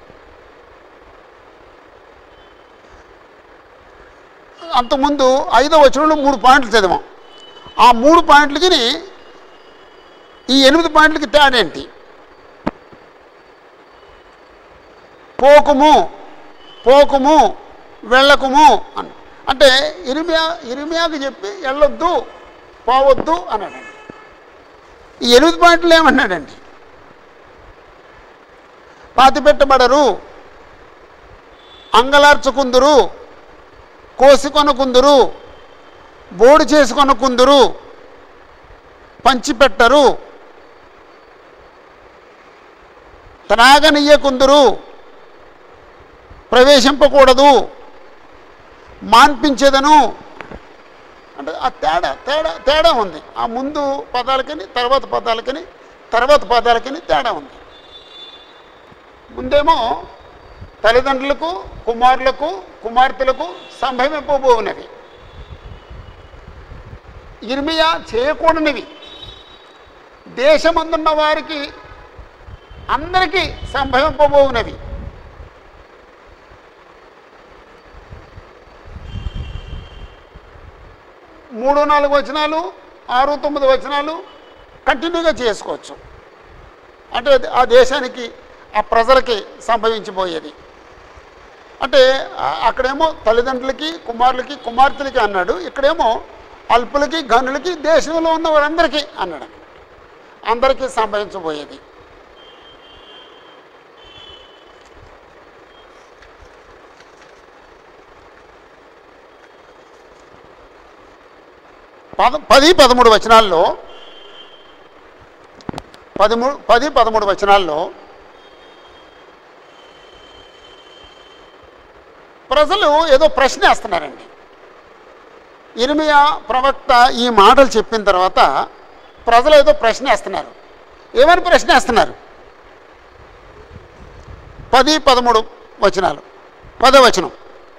అంతకుముందు ఐదో వచనంలో మూడు పాయింట్లు చదివాం ఆ మూడు పాయింట్లకి ఈ ఎనిమిది పాయింట్లకి తేడా ఏంటి పోకుము పోకుము వెళ్ళకుము అని అంటే ఇరిమియా ఇరిమియాకి చెప్పి వెళ్ళొద్దు పోవద్దు అన్నాడండి ఈ ఎనిమిది పాయింట్లు ఏమన్నాడండి పాతి పెట్టబడరు అంగలార్చుకుందురు కోసికొనకుందురు బోడు చేసుకొనకుందురు పంచిపెట్టరు త్రాగనీయకుందురు ప్రవేశింపకూడదు మాన్పించేదను అంటే ఆ తేడా తేడా తేడా ఉంది ఆ ముందు పదాలకని తర్వాత పదాలకని తర్వాత పదాలకని తేడా ఉంది ముందేమో తల్లిదండ్రులకు కుమారులకు కుమార్తెలకు సంభవింపబోవునవి ఇర్మియా చేయకూడనివి దేశమందున్న వారికి అందరికీ సంభవింపబోవునవి మూడు నాలుగు వచనాలు ఆరు తొమ్మిది వచనాలు కంటిన్యూగా చేసుకోవచ్చు అంటే అది ఆ దేశానికి ఆ ప్రజలకి సంభవించిపోయేది అంటే ఆ- అక్కడేమో తల్లిదండ్రులకి కుమారులకి కుమార్తెలకి అన్నాడు ఇక్కడేమో అల్పులకి గనులకి దేశంలో ఉన్న వారందరికీ అన్నాడు అందరికీ సంభవించబోయేది పద పది పదమూడు వచనాల్లో పదమూడు పది పదమూడు వచనాల్లో ప్రజలు ఏదో ప్రశ్న వేస్తున్నారండి ఇర్మియా ప్రవక్త ఈ మాటలు చెప్పిన తర్వాత ప్రజలు ఏదో ప్రశ్న వేస్తున్నారు ఏమని ప్రశ్న వేస్తున్నారు పది పదమూడు వచనాలు పదో వచనం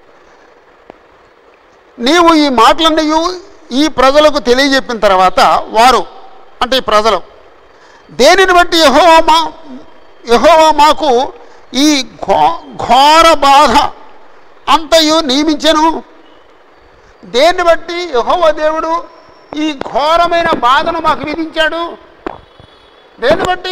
నీవు ఈ మాటలన్నీ ఈ ప్రజలకు తెలియజెప్పిన తర్వాత వారు అంటే ఈ ప్రజలు దేనిని బట్టి యహోవా మా యహోవా మాకు ఈ ఘో ఘోర బాధ అంతయు నియమించను దేన్ని బట్టి యహోవా దేవుడు ఈ ఘోరమైన బాధను మాకు విధించాడు దేన్ని బట్టి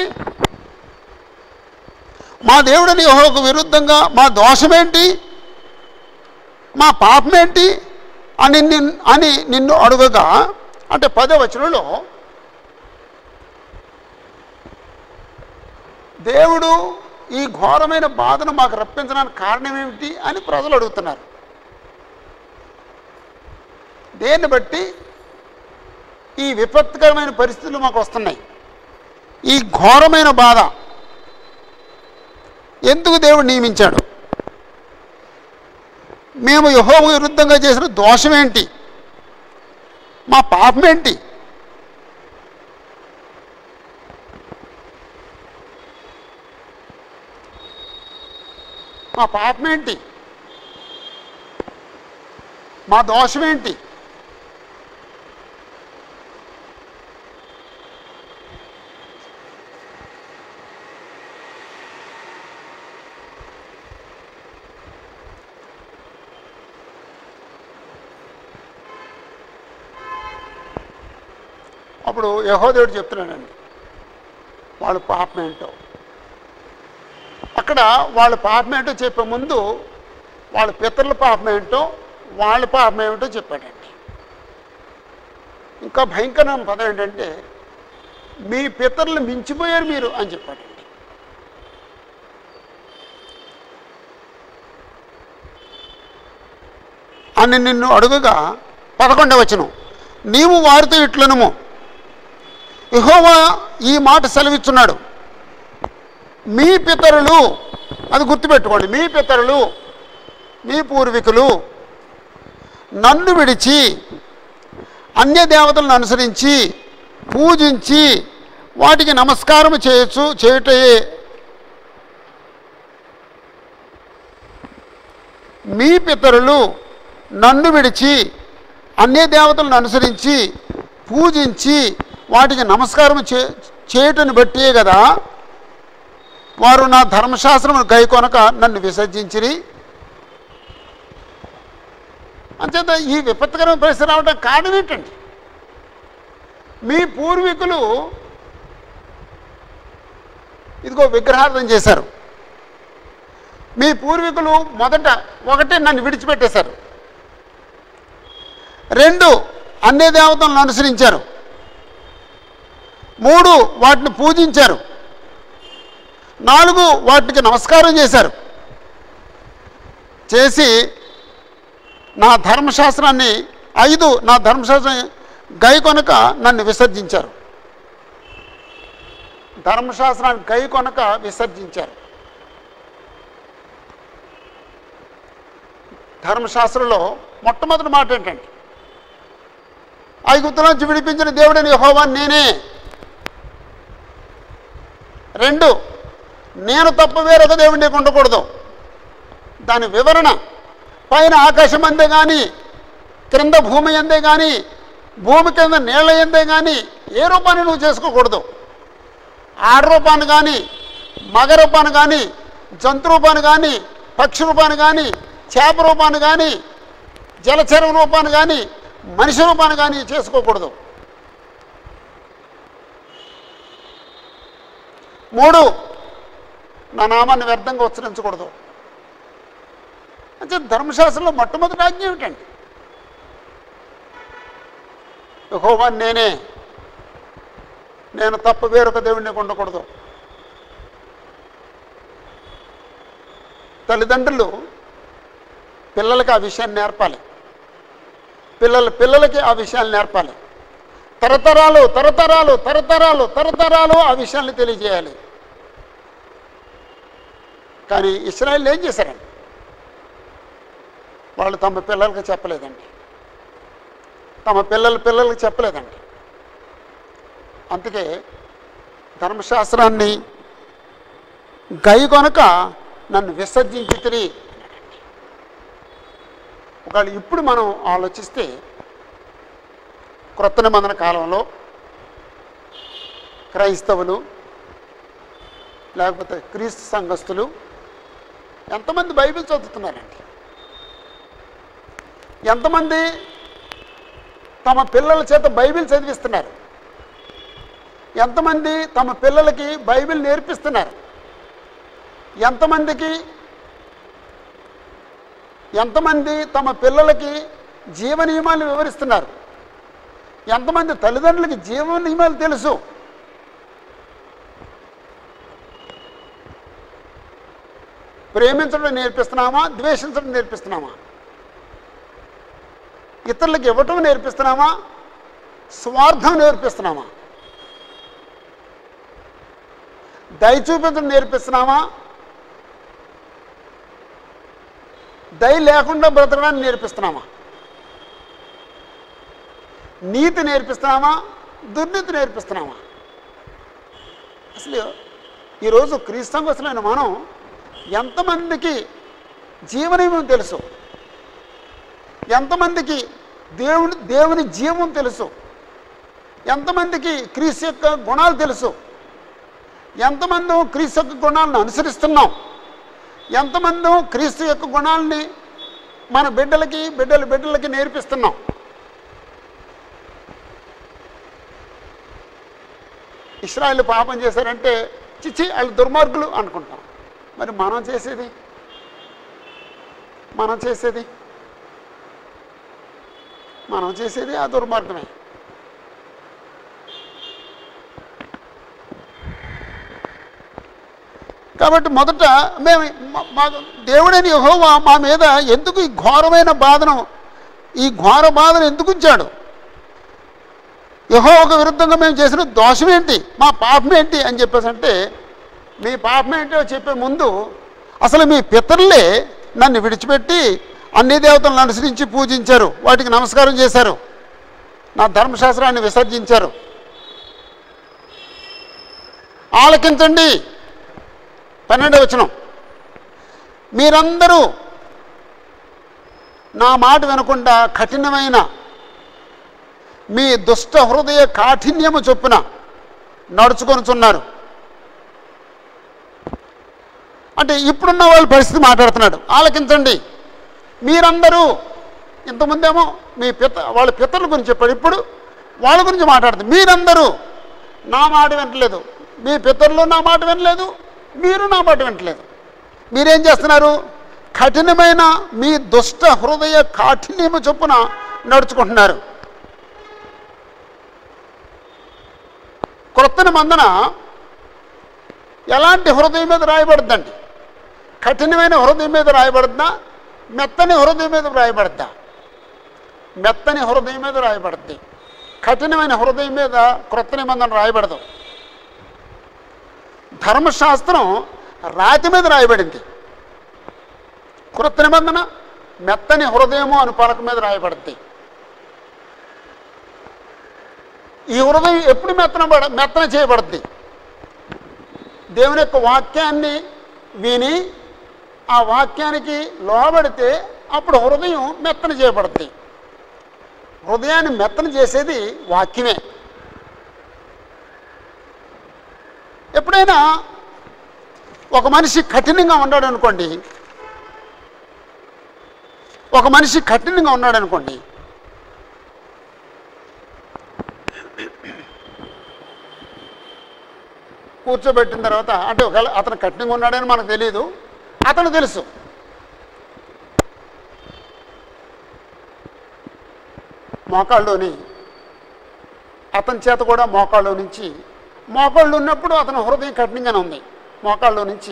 మా దేవుడిని యహోకు విరుద్ధంగా మా దోషమేంటి మా పాపమేంటి అని నిన్ అని నిన్ను అడుగగా అంటే పదో వచనంలో దేవుడు ఈ ఘోరమైన బాధను మాకు రప్పించడానికి కారణం ఏమిటి అని ప్రజలు అడుగుతున్నారు దేన్ని బట్టి ఈ విపత్కరమైన పరిస్థితులు మాకు వస్తున్నాయి ఈ ఘోరమైన బాధ ఎందుకు దేవుడు నియమించాడు మేము యహో విరుద్ధంగా చేసిన దోషం ఏంటి మా పాపం ఏంటి మా పాపం ఏంటి మా దోషం ఏంటి అప్పుడు యహోదేవుడు చెప్తున్నాడండి వాళ్ళ పాపం ఏంటో అక్కడ వాళ్ళ పాపం ఏంటో చెప్పే ముందు వాళ్ళ పితరుల పాపం ఏంటో వాళ్ళ పాపం ఏమిటో చెప్పాడండి ఇంకా భయంకరమైన పదం ఏంటంటే మీ పితరులు మించిపోయారు మీరు అని చెప్పాడండి అని నిన్ను అడుగుగా పదకొండవ వచనం నీవు వారితో ఇట్లనుము యెహోవా ఈ మాట సెలవిస్తున్నాడు మీ పితరులు అది గుర్తుపెట్టుకోండి మీ పితరులు మీ పూర్వీకులు నన్ను విడిచి అన్య దేవతలను అనుసరించి పూజించి వాటికి నమస్కారం చేయొచ్చు చేయుటయే మీ పితరులు నన్ను విడిచి అన్య దేవతలను అనుసరించి పూజించి వాటికి నమస్కారం చే చేయటను బట్టే కదా వారు నా ధర్మశాస్త్రమును గైకొనక నన్ను విసర్జించిరి అంచేత ఈ విపత్కరమైన పరిస్థితి రావడం కారణం ఏంటండి మీ పూర్వీకులు ఇదిగో విగ్రహార్థం చేశారు మీ పూర్వీకులు మొదట ఒకటి నన్ను విడిచిపెట్టేశారు రెండు అన్య దేవతలను అనుసరించారు మూడు వాటిని పూజించారు నాలుగు వాటికి నమస్కారం చేశారు చేసి నా ధర్మశాస్త్రాన్ని ఐదు నా ధర్మశాస్త్రం గై కొనక నన్ను విసర్జించారు ధర్మశాస్త్రాన్ని గై కొనక విసర్జించారు ధర్మశాస్త్రంలో మొట్టమొదటి మాట ఏంటంటే ఐగుప్తు నుంచి విడిపించిన దేవుడని యెహోవా నేనే రెండు నేను తప్ప వేరొక దేవుడు నీకు ఉండకూడదు దాని వివరణ పైన ఆకాశం అందే కానీ క్రింద భూమి అందే కానీ భూమి కింద నీళ్ళ ఎందే కానీ ఏ రూపాన్ని నువ్వు చేసుకోకూడదు ఆడ రూపాన్ని కానీ మగ రూపాన్ని కానీ జంతు రూపాన్ని కానీ పక్షి రూపాన్ని కానీ చేప రూపాన్ని కానీ జలచరం రూపాన్ని కానీ మనిషి రూపాన్ని కానీ చేసుకోకూడదు మూడు నా నామాన్ని వ్యర్థంగా ఉచ్చరించకూడదు అంటే ధర్మశాస్త్రంలో మొట్టమొదటి ఆజ్ఞ ఏమిటండి యెహోవా నేనే నేను తప్ప వేరొక దేవుడిని ఉండకూడదు తల్లిదండ్రులు పిల్లలకి ఆ విషయాన్ని నేర్పాలి పిల్లల పిల్లలకి ఆ విషయాలు నేర్పాలి తరతరాలు తరతరాలు తరతరాలు తరతరాలు ఆ విషయాన్ని తెలియజేయాలి కానీ ఇస్రాయల్ ఏం చేశారండి వాళ్ళు తమ పిల్లలకి చెప్పలేదండి తమ పిల్లల పిల్లలకి చెప్పలేదండి అందుకే ధర్మశాస్త్రాన్ని గై కొనక నన్ను విసర్జించి తిరిగి ఒకవేళ ఇప్పుడు మనం ఆలోచిస్తే క్రొత్త నిబంధన కాలంలో క్రైస్తవులు లేకపోతే క్రీస్తు సంఘస్థులు ఎంతమంది బైబిల్ చదువుతున్నారండి ఎంతమంది తమ పిల్లల చేత బైబిల్ చదివిస్తున్నారు ఎంతమంది తమ పిల్లలకి బైబిల్ నేర్పిస్తున్నారు ఎంతమందికి ఎంతమంది తమ పిల్లలకి జీవ నియమాలు వివరిస్తున్నారు ఎంతమంది తల్లిదండ్రులకి జీవ నియమాలు తెలుసు ప్రేమించడం నేర్పిస్తున్నామా ద్వేషించడం నేర్పిస్తున్నామా ఇతరులకు ఇవ్వటం నేర్పిస్తున్నామా స్వార్థం నేర్పిస్తున్నామా దయ చూపించడం నేర్పిస్తున్నామా దయ లేకుండా బ్రతకడాన్ని నేర్పిస్తున్నామా నీతి నేర్పిస్తున్నామా దుర్నీతి నేర్పిస్తున్నామా అసలు ఈరోజు క్రీస్తంగస్తులైన మనం ఎంతమందికి జీవనీయం తెలుసు ఎంతమందికి దేవుని దేవుని జీవం తెలుసు ఎంతమందికి క్రీస్తు యొక్క గుణాలు తెలుసు ఎంతమంది క్రీస్తు యొక్క గుణాలను అనుసరిస్తున్నాం ఎంతమంది క్రీస్తు యొక్క గుణాలని మన బిడ్డలకి బిడ్డల బిడ్డలకి నేర్పిస్తున్నాం ఇస్రాయల్ పాపం చేశారంటే చిచ్చి వాళ్ళు దుర్మార్గులు అనుకుంటాం మరి మనం చేసేది మనం చేసేది మనం చేసేది ఆ దుర్మార్గమే కాబట్టి మొదట మేము మా- మా దేవుడని యెహోవా మా మీద ఎందుకు ఈ ఘోరమైన బాధను ఈ ఘోర బాధను ఎందుకు ఉంచాడు యెహోవాకు విరుద్ధంగా మేము చేసిన దోషం ఏంటి మా పాపం ఏంటి అని చెప్పేసి అంటే మీ పాపం ఏంటో చెప్పే ముందు అసలు మీ పితరులే నన్ను విడిచిపెట్టి అన్ని దేవతలను అనుసరించి పూజించారు వాటికి నమస్కారం చేశారు నా ధర్మశాస్త్రాన్ని విసర్జించారు ఆలకించండి పన్నెండవ వచనం మీరందరూ నా మాట వినకుండా కఠినమైన మీ దుష్ట హృదయ కాఠిన్యము చొప్పున నడుచుకొనుచున్నారు అంటే ఇప్పుడున్న వాళ్ళ పరిస్థితి మాట్లాడుతున్నాడు ఆలకించండి మీరందరూ ఇంతకుముందేమో మీ పిత వాళ్ళ పితరుల గురించి చెప్పాడు ఇప్పుడు వాళ్ళ గురించి మాట్లాడుతుంది మీరందరూ నా మాట వినట్లేదు మీ పితరులు నా మాట వినలేదు మీరు నా మాట వినట్లేదు మీరేం చేస్తున్నారు కఠినమైన మీ దుష్ట హృదయ కాఠిన్యము చొప్పున నడుచుకుంటున్నారు క్రొత్త నిబంధన ఎలాంటి హృదయం మీద రాయబడుద్దండి కఠినమైన హృదయం మీద రాయబడుద్దా మెత్తని హృదయం మీద రాయబడుద్దా మెత్తని హృదయం మీద రాయబడుద్ది కఠినమైన హృదయం మీద క్రొత్త నిబంధన రాయబడదు ధర్మశాస్త్రం రాతి మీద రాయబడింది క్రొత్త నిబంధన మెత్తని హృదయము అని పలక మీద రాయబడుద్ది ఈ హృదయం ఎప్పుడు మెత్తన పడ మెత్తన చేయబడుద్ది దేవుని యొక్క వాక్యాన్ని విని ఆ వాక్యానికి లోబడితే అప్పుడు హృదయం మెత్తన చేయబడుద్ది హృదయాన్ని మెత్తన చేసేది వాక్యమే ఎప్పుడైనా ఒక మనిషి కఠినంగా ఉన్నాడు అనుకోండి ఒక మనిషి కఠినంగా ఉన్నాడు అనుకోండి కూర్చోబెట్టిన తర్వాత అంటే ఒకవేళ అతను కఠినంగా ఉన్నాడని మనకు తెలియదు అతను తెలుసు మోకాళ్ళలోని అతని చేత కూడా మోకాళ్ళు నుంచి మోకాళ్ళు ఉన్నప్పుడు అతని హృదయం కఠినంగానే ఉంది మోకాళ్ళు నుంచి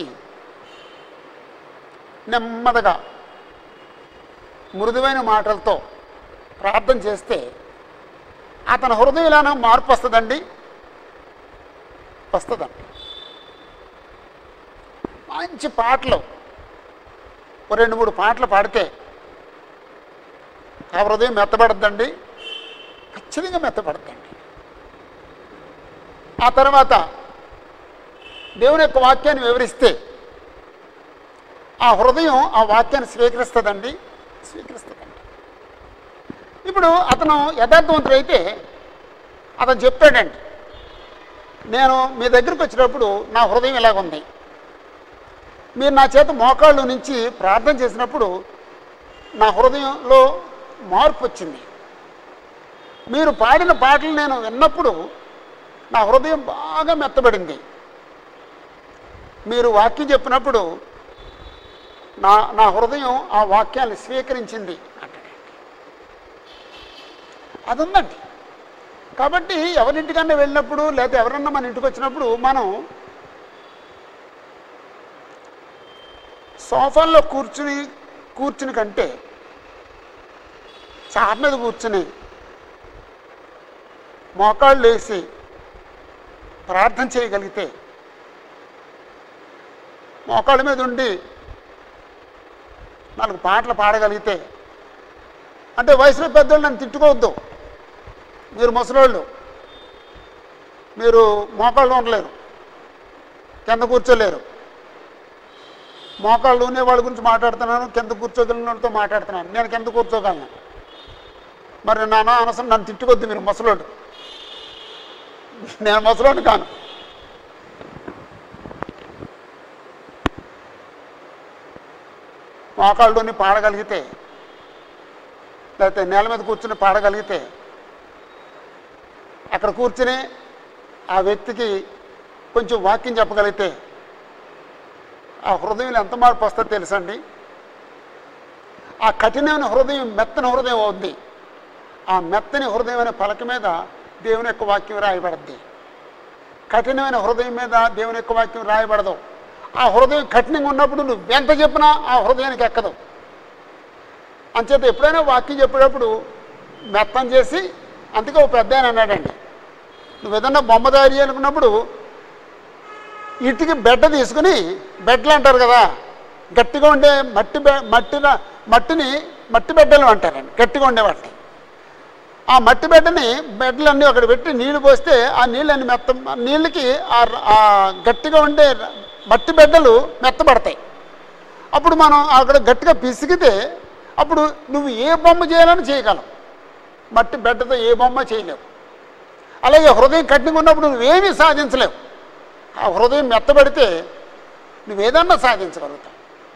నెమ్మదిగా మృదువైన మాటలతో ప్రార్థన చేస్తే అతని హృదయంలోనే మార్పు వస్తుందండి వస్తుందండి మంచి పాటలు ఓ రెండు మూడు పాటలు పాడితే ఆ హృదయం మెత్తబడద్దండి ఖచ్చితంగా మెత్తబడద్దండి ఆ తర్వాత దేవుని యొక్క వాక్యాన్ని వివరిస్తే ఆ హృదయం ఆ వాక్యాన్ని స్వీకరిస్తుందండి స్వీకరిస్తుందండి ఇప్పుడు అతను యథార్థవంతుడైతే అతను చెప్తాడండి నేను మీ దగ్గరికి వచ్చినప్పుడు నా హృదయం ఇలాగుంది మీరు నా చేత మోకాళ్ళు నుంచి ప్రార్థన చేసినప్పుడు నా హృదయంలో మార్పు వచ్చింది మీరు పాడిన పాటలు నేను విన్నప్పుడు నా హృదయం బాగా మెత్తబడింది మీరు వాక్యం చెప్పినప్పుడు నా నా హృదయం ఆ వాక్యాన్ని స్వీకరించింది అంటాడు అది ఉందండి కాబట్టి ఎవరింటికన్నా వెళ్ళినప్పుడు లేదా ఎవరన్నా మన ఇంటికి వచ్చినప్పుడు మనం సోఫాల్లో కూర్చుని కూర్చుని కంటే చాప మీద కూర్చుని మోకాళ్ళు వేసి ప్రార్థన చేయగలిగితే మోకాళ్ళ మీద ఉండి నాలుగు పాటలు పాడగలిగితే అంటే వయసులో పెద్దోళ్ళు నన్ను తిట్టుకోవద్దు మీరు ముసలోళ్ళు మీరు మోకాళ్ళు ఉండలేరు కింద కూర్చోలేరు మోకాళ్ళు ఉండే వాళ్ళ గురించి మాట్లాడుతున్నాను కింద కూర్చోగలిగిన వాళ్ళతో మాట్లాడుతున్నాను నేను కింద కూర్చోగలను మరి నాన్న అనవసరం నన్ను తిట్టుకొద్దు మీరు ముసలోడు నేను ముసలోడు కాను మోకాళ్ళుని పాడగలిగితే లేకపోతే నేల మీద కూర్చుని పాడగలిగితే అక్కడ కూర్చుని ఆ వ్యక్తికి కొంచెం వాక్యం చెప్పగలిగితే ఆ హృదయంలో ఎంత మార్పు వస్తుందో తెలుసండి ఆ కఠినమైన హృదయం మెత్తని హృదయం అవుద్ది ఆ మెత్తని హృదయం అనే పలక మీద దేవుని యొక్క వాక్యం రాయబడద్ది కఠినమైన హృదయం మీద దేవుని యొక్క వాక్యం రాయబడదు ఆ హృదయం కఠినంగా ఉన్నప్పుడు నువ్వు ఎంత చెప్పినా ఆ హృదయానికి ఎక్కదు అంచేత ఎప్పుడైనా వాక్యం చెప్పేటప్పుడు మెత్తం చేసి అందుకే ఒక పెద్ద ఆయన అన్నాడండి నువ్వు ఏదన్నా బొమ్మదారి అనుకున్నప్పుడు ఇటుకి బెడ్డ తీసుకుని బెడ్లు అంటారు కదా గట్టిగా ఉండే మట్టి బె మట్టిన మట్టిని మట్టి బెడ్డలు అంటారండి గట్టిగా ఉండే వాటిని ఆ మట్టి బెడ్డని బెడ్లన్నీ అక్కడ పెట్టి నీళ్లు పోస్తే ఆ నీళ్ళని మెత్త నీళ్ళకి ఆ ర- ఆ గట్టిగా ఉండే మట్టి బెడ్డలు మెత్తబడతాయి అప్పుడు మనం అక్కడ గట్టిగా పిసికితే అప్పుడు నువ్వు ఏ బొమ్మ చేయాలని చేయగలవు మట్టి బెడ్డతో ఏ బొమ్మ చేయలేవు అలాగే హృదయం కఠినంగా ఉన్నప్పుడు నువ్వేమీ సాధించలేవు ఆ హృదయం మెత్తబడితే నువ్వేదన్నా సాధించగలుగుతావు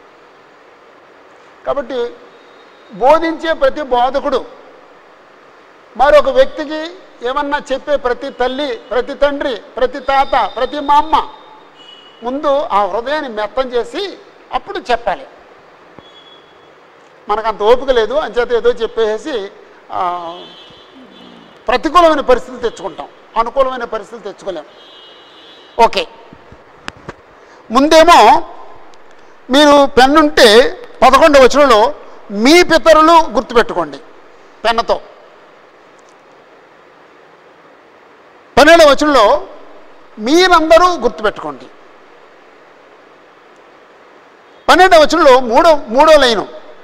కాబట్టి బోధించే ప్రతి బోధకుడు మరొక వ్యక్తికి ఏమన్నా చెప్పే ప్రతి తల్లి ప్రతి తండ్రి ప్రతి తాత ప్రతి మా అమ్మ ముందు ఆ హృదయాన్ని మెత్తం చేసి అప్పుడు చెప్పాలి మనకు అంత ఓపిక లేదు అంచేత ఏదో చెప్పేసి ఆ, ప్రతికూలమైన పరిస్థితి తెచ్చుకుంటాం అనుకూలమైన పరిస్థితులు తెచ్చుకోలేం ఓకే ముందేమో మీరు పెన్నుంటే పదకొండవ వచనంలో మీ పితరులు గుర్తుపెట్టుకోండి పెన్నతో పన్నెండవ వచనంలో మీరందరూ గుర్తుపెట్టుకోండి పన్నెండవ వచనంలో మూడో మూడో లైను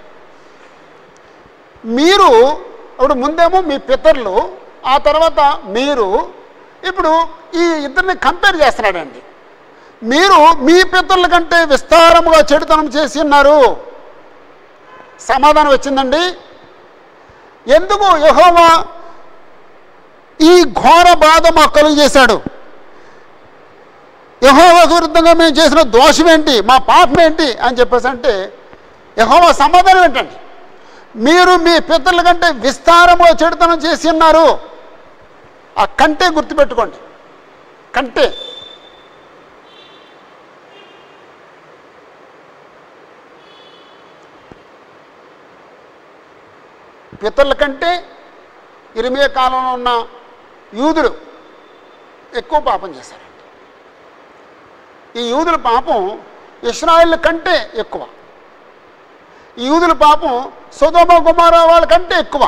మీరు ఇప్పుడు ముందేమో మీ పితరులు ఆ తర్వాత మీరు ఇప్పుడు ఈ ఇద్దరిని కంపేర్ చేస్తున్నాడండి మీరు మీ పితరుల కంటే విస్తారముగా చెడుతనం చేసి ఉన్నారు సమాధానం వచ్చిందండి ఎందుకు యెహోవా ఈ ఘోర బాధ మాకు కలుగు చేశాడు యహోవాకు విరుద్ధంగా మేము చేసిన దోషం ఏంటి మా పాపం ఏంటి అని చెప్పేసి అంటే యహోవా సమాధానం ఏంటండి మీరు మీ పితరుల కంటే విస్తారముగా చెడుతనం చేసి ఉన్నారు ఆ కంటే గుర్తుపెట్టుకోండి కంటే పితరుల కంటే ఇరిమియ కాలంలో ఉన్న యూదులు ఎక్కువ పాపం చేశారండి ఈ యూదుల పాపం ఇస్రాయిల్ కంటే ఎక్కువ ఈ యూదుల పాపం సుధోమ కుమార వాళ్ళ కంటే ఎక్కువ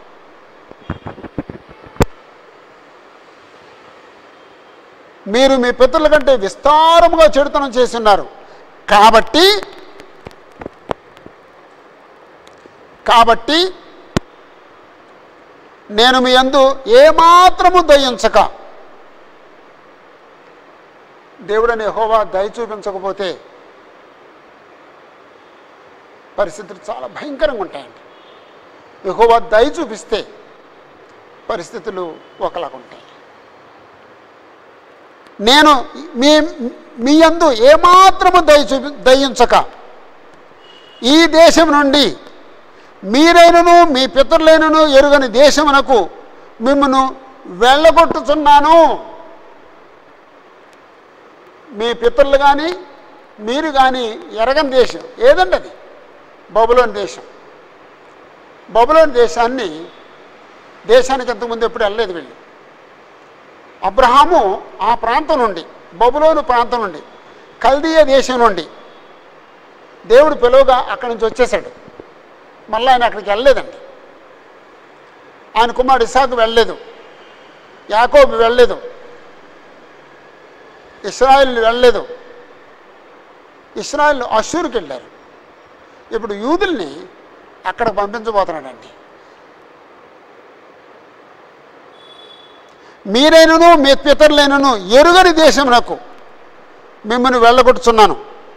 మీరు మీ పితరుల కంటే విస్తారముగా చెడుతనం చేస్తున్నారు కాబట్టి కాబట్టి నేను మీ యందు ఏమాత్రము దయించక దేవుడని హోవా దయ చూపించకపోతే పరిస్థితులు చాలా భయంకరంగా ఉంటాయండి యహోవా దయ చూపిస్తే పరిస్థితులు ఒకలాగా ఉంటాయి నేను మీ మీ యందు ఏమాత్రము దయ చూపి దయించక ఈ దేశం నుండి మీరైనను మీ పితరులైనను ఎరుగని దేశమునకు మిమ్మను వెళ్ళగొట్టుచున్నాను మీ పితరులు కానీ మీరు కానీ ఎరగని దేశం ఏదండి అది బబులోని దేశం బబులోని దేశాన్ని దేశానికి ఇంతకుముందు ఎప్పుడు వెళ్ళలేదు వీళ్ళు అబ్రహాము ఆ ప్రాంతం నుండి బబులోను ప్రాంతం నుండి కల్దీయ దేశం నుండి దేవుడు పిలువగా అక్కడి నుంచి వచ్చేసాడు మళ్ళీ ఆయన అక్కడికి వెళ్ళలేదండి ఆయన కుమారుడు ఇసాకు వెళ్ళలేదు యాకోబు వెళ్ళలేదు ఇస్రాయిల్ వెళ్ళలేదు ఇస్రాయిల్ అషూర్కి వెళ్ళారు ఇప్పుడు యూదుల్ని అక్కడ పంపించబోతున్నాడండి మీరైనను మీ పితరులైనను ఎరుగని దేశమునకు మిమ్మల్ని వెళ్ళగొట్టుచున్నాను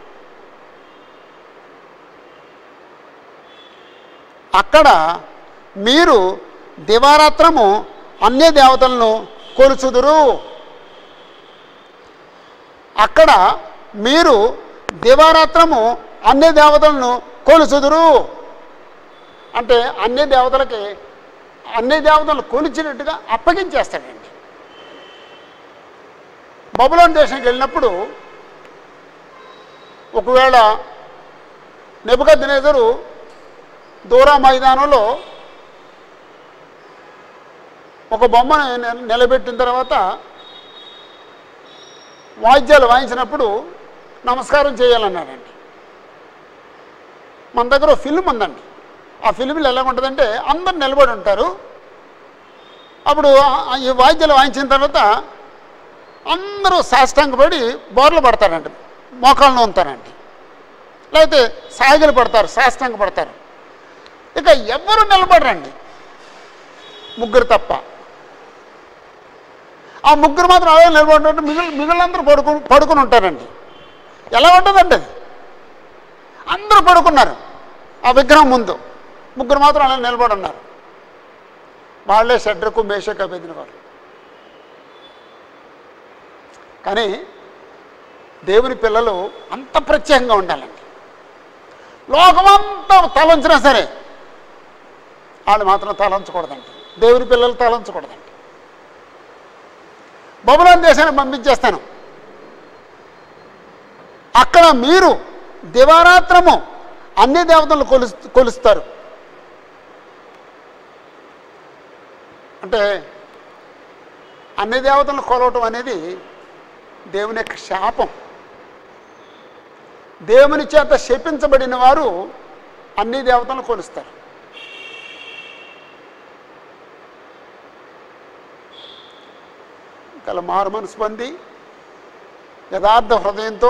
అక్కడ మీరు దివారాత్రము అన్య దేవతలను కొలుచుదురు అక్కడ మీరు దివారాత్రము అన్య దేవతలను కొలుచుదురు అంటే అన్య దేవతలకి అన్ని దేవతలు కొలిచినట్టుగా అప్పగించేస్తాడండి బబులోన్ దేశానికి వెళ్ళినప్పుడు ఒకవేళ నెబుకద్నేజరు దూరా మైదానంలో ఒక బొమ్మను నిల- నిలబెట్టిన తర్వాత వాయిద్యాలు వాయించినప్పుడు నమస్కారం చేయాలన్నాడండి మన దగ్గర ఓ ఫిల్మ్ ఉందండి ఆ ఫిల్మ్లో ఎలా ఉంటుందంటే అందరు నిలబడి ఉంటారు అప్పుడు ఆ- ఈ వాయిద్యాలు వాయించిన తర్వాత అందరూ సాష్టాంగపడి బోర్లు పడతారండి మోకాళ్ళను ఉంటారండి లేకపోతే సాగిలు పడతారు సాష్టాంగ పడతారు ఇక ఎవ్వరు నిలబడరండి ముగ్గురు తప్ప ఆ ముగ్గురు మాత్రం అదే నిలబడి మిగిలి మిగిలినందరూ పడుకుని పడుకుని ఉంటారండి ఎలా ఉంటుందండి అది అందరూ పడుకున్నారు ఆ విగ్రహం ముందు ముగ్గురు మాత్రం అలా నిలబడి ఉన్నారు వాళ్ళే షడ్రకు మేషకు అభ్యర్థిన వాళ్ళు కానీ దేవుని పిల్లలు అంత ప్రత్యేకంగా ఉండాలండి లోకమంతా తలంచినా సరే వాళ్ళు మాత్రం తలంచకూడదండి దేవుని పిల్లలు తలంచకూడదండి బబులోని దేశానికి పంపించేస్తాను అక్కడ మీరు దివారాత్రము అన్ని దేవతలను కొలు కొలుస్తారు అంటే అన్ని దేవతలను కొలవటం అనేది దేవుని యొక్క శాపం దేవుని చేత శపించబడిన వారు అన్ని దేవతలను కొలుస్తారు గల మారు మనసు పొంది యథార్థ హృదయంతో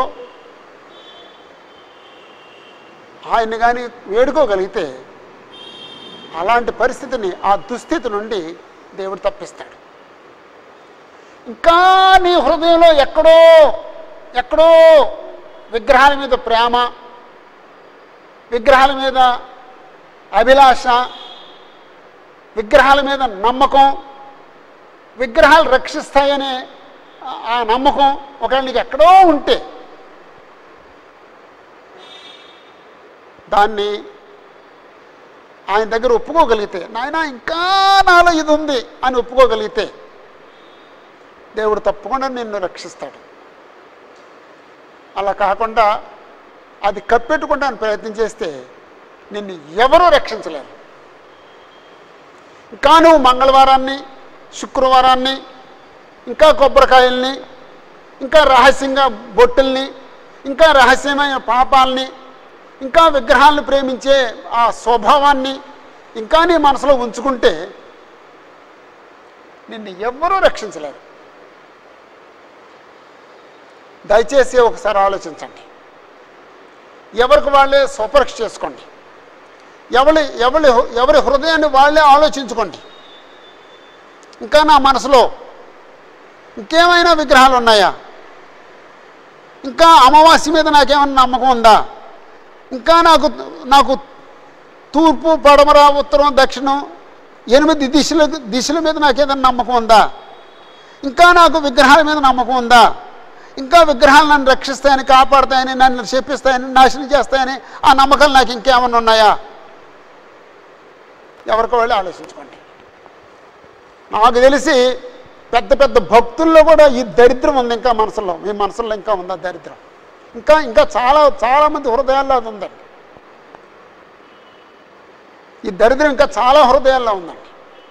ఆయన్ని కానీ వేడుకోగలిగితే అలాంటి పరిస్థితిని ఆ దుస్థితి నుండి దేవుడు తప్పిస్తాడు ఇంకా నీ హృదయంలో ఎక్కడో ఎక్కడో విగ్రహాల మీద ప్రేమ విగ్రహాల మీద అభిలాష విగ్రహాల మీద నమ్మకం విగ్రహాలు రక్షిస్తాయనే ఆ- ఆ నమ్మకం ఒకవేళ నీకు ఎక్కడో ఉంటే దాన్ని ఆయన దగ్గర ఒప్పుకోగలిగితే నాయన ఇంకా నాలో ఇది ఉంది అని ఒప్పుకోగలిగితే దేవుడు తప్పకుండా నిన్ను రక్షిస్తాడు అలా కాకుండా అది కప్పెట్టుకుంటాను ప్రయత్నం చేస్తే నిన్ను ఎవరూ రక్షించలేరు ఇంకా నువ్వు మంగళవారాన్ని శుక్రవారాన్ని ఇంకా కొబ్బరికాయల్ని ఇంకా రహస్యంగా బొట్టుల్ని ఇంకా రహస్యమైన పాపాలని ఇంకా విగ్రహాలను ప్రేమించే ఆ స్వభావాన్ని ఇంకా నీ మనసులో ఉంచుకుంటే నిన్ను ఎవ్వరూ రక్షించలేరు దయచేసి ఒకసారి ఆలోచించండి ఎవరికి వాళ్ళే స్వపరీక్ష చేసుకోండి ఎవరి ఎవరి ఎవరి హృదయాన్ని వాళ్ళే ఆలోచించుకోండి ఇంకా నా మనసులో ఇంకేమైనా విగ్రహాలు ఉన్నాయా ఇంకా అమావాస్య మీద నాకేమైనా నమ్మకం ఉందా ఇంకా నాకు నాకు తూర్పు పడమర ఉత్తరం దక్షిణం ఎనిమిది దిశల దిశల మీద నాకు ఏదైనా నమ్మకం ఉందా ఇంకా నాకు విగ్రహాల మీద నమ్మకం ఉందా ఇంకా విగ్రహాలు నన్ను రక్షిస్తాయని కాపాడుతాయని నన్ను చెప్పిస్తాయని నాశనం చేస్తాయని ఆ నమ్మకాలు నాకు ఇంకేమైనా ఉన్నాయా ఎవరికి వెళ్ళి ఆలోచించుకోండి నాకు తెలిసి పెద్ద పెద్ద భక్తుల్లో కూడా ఈ దరిద్రం ఉంది ఇంకా మనసులో మీ మనసులో ఇంకా ఉందా దరిద్రం ఇంకా ఇంకా చాలా చాలా మంది హృదయాల్లో అది ఉందండి ఈ దరిద్రం ఇంకా చాలా హృదయాల్లో ఉందండి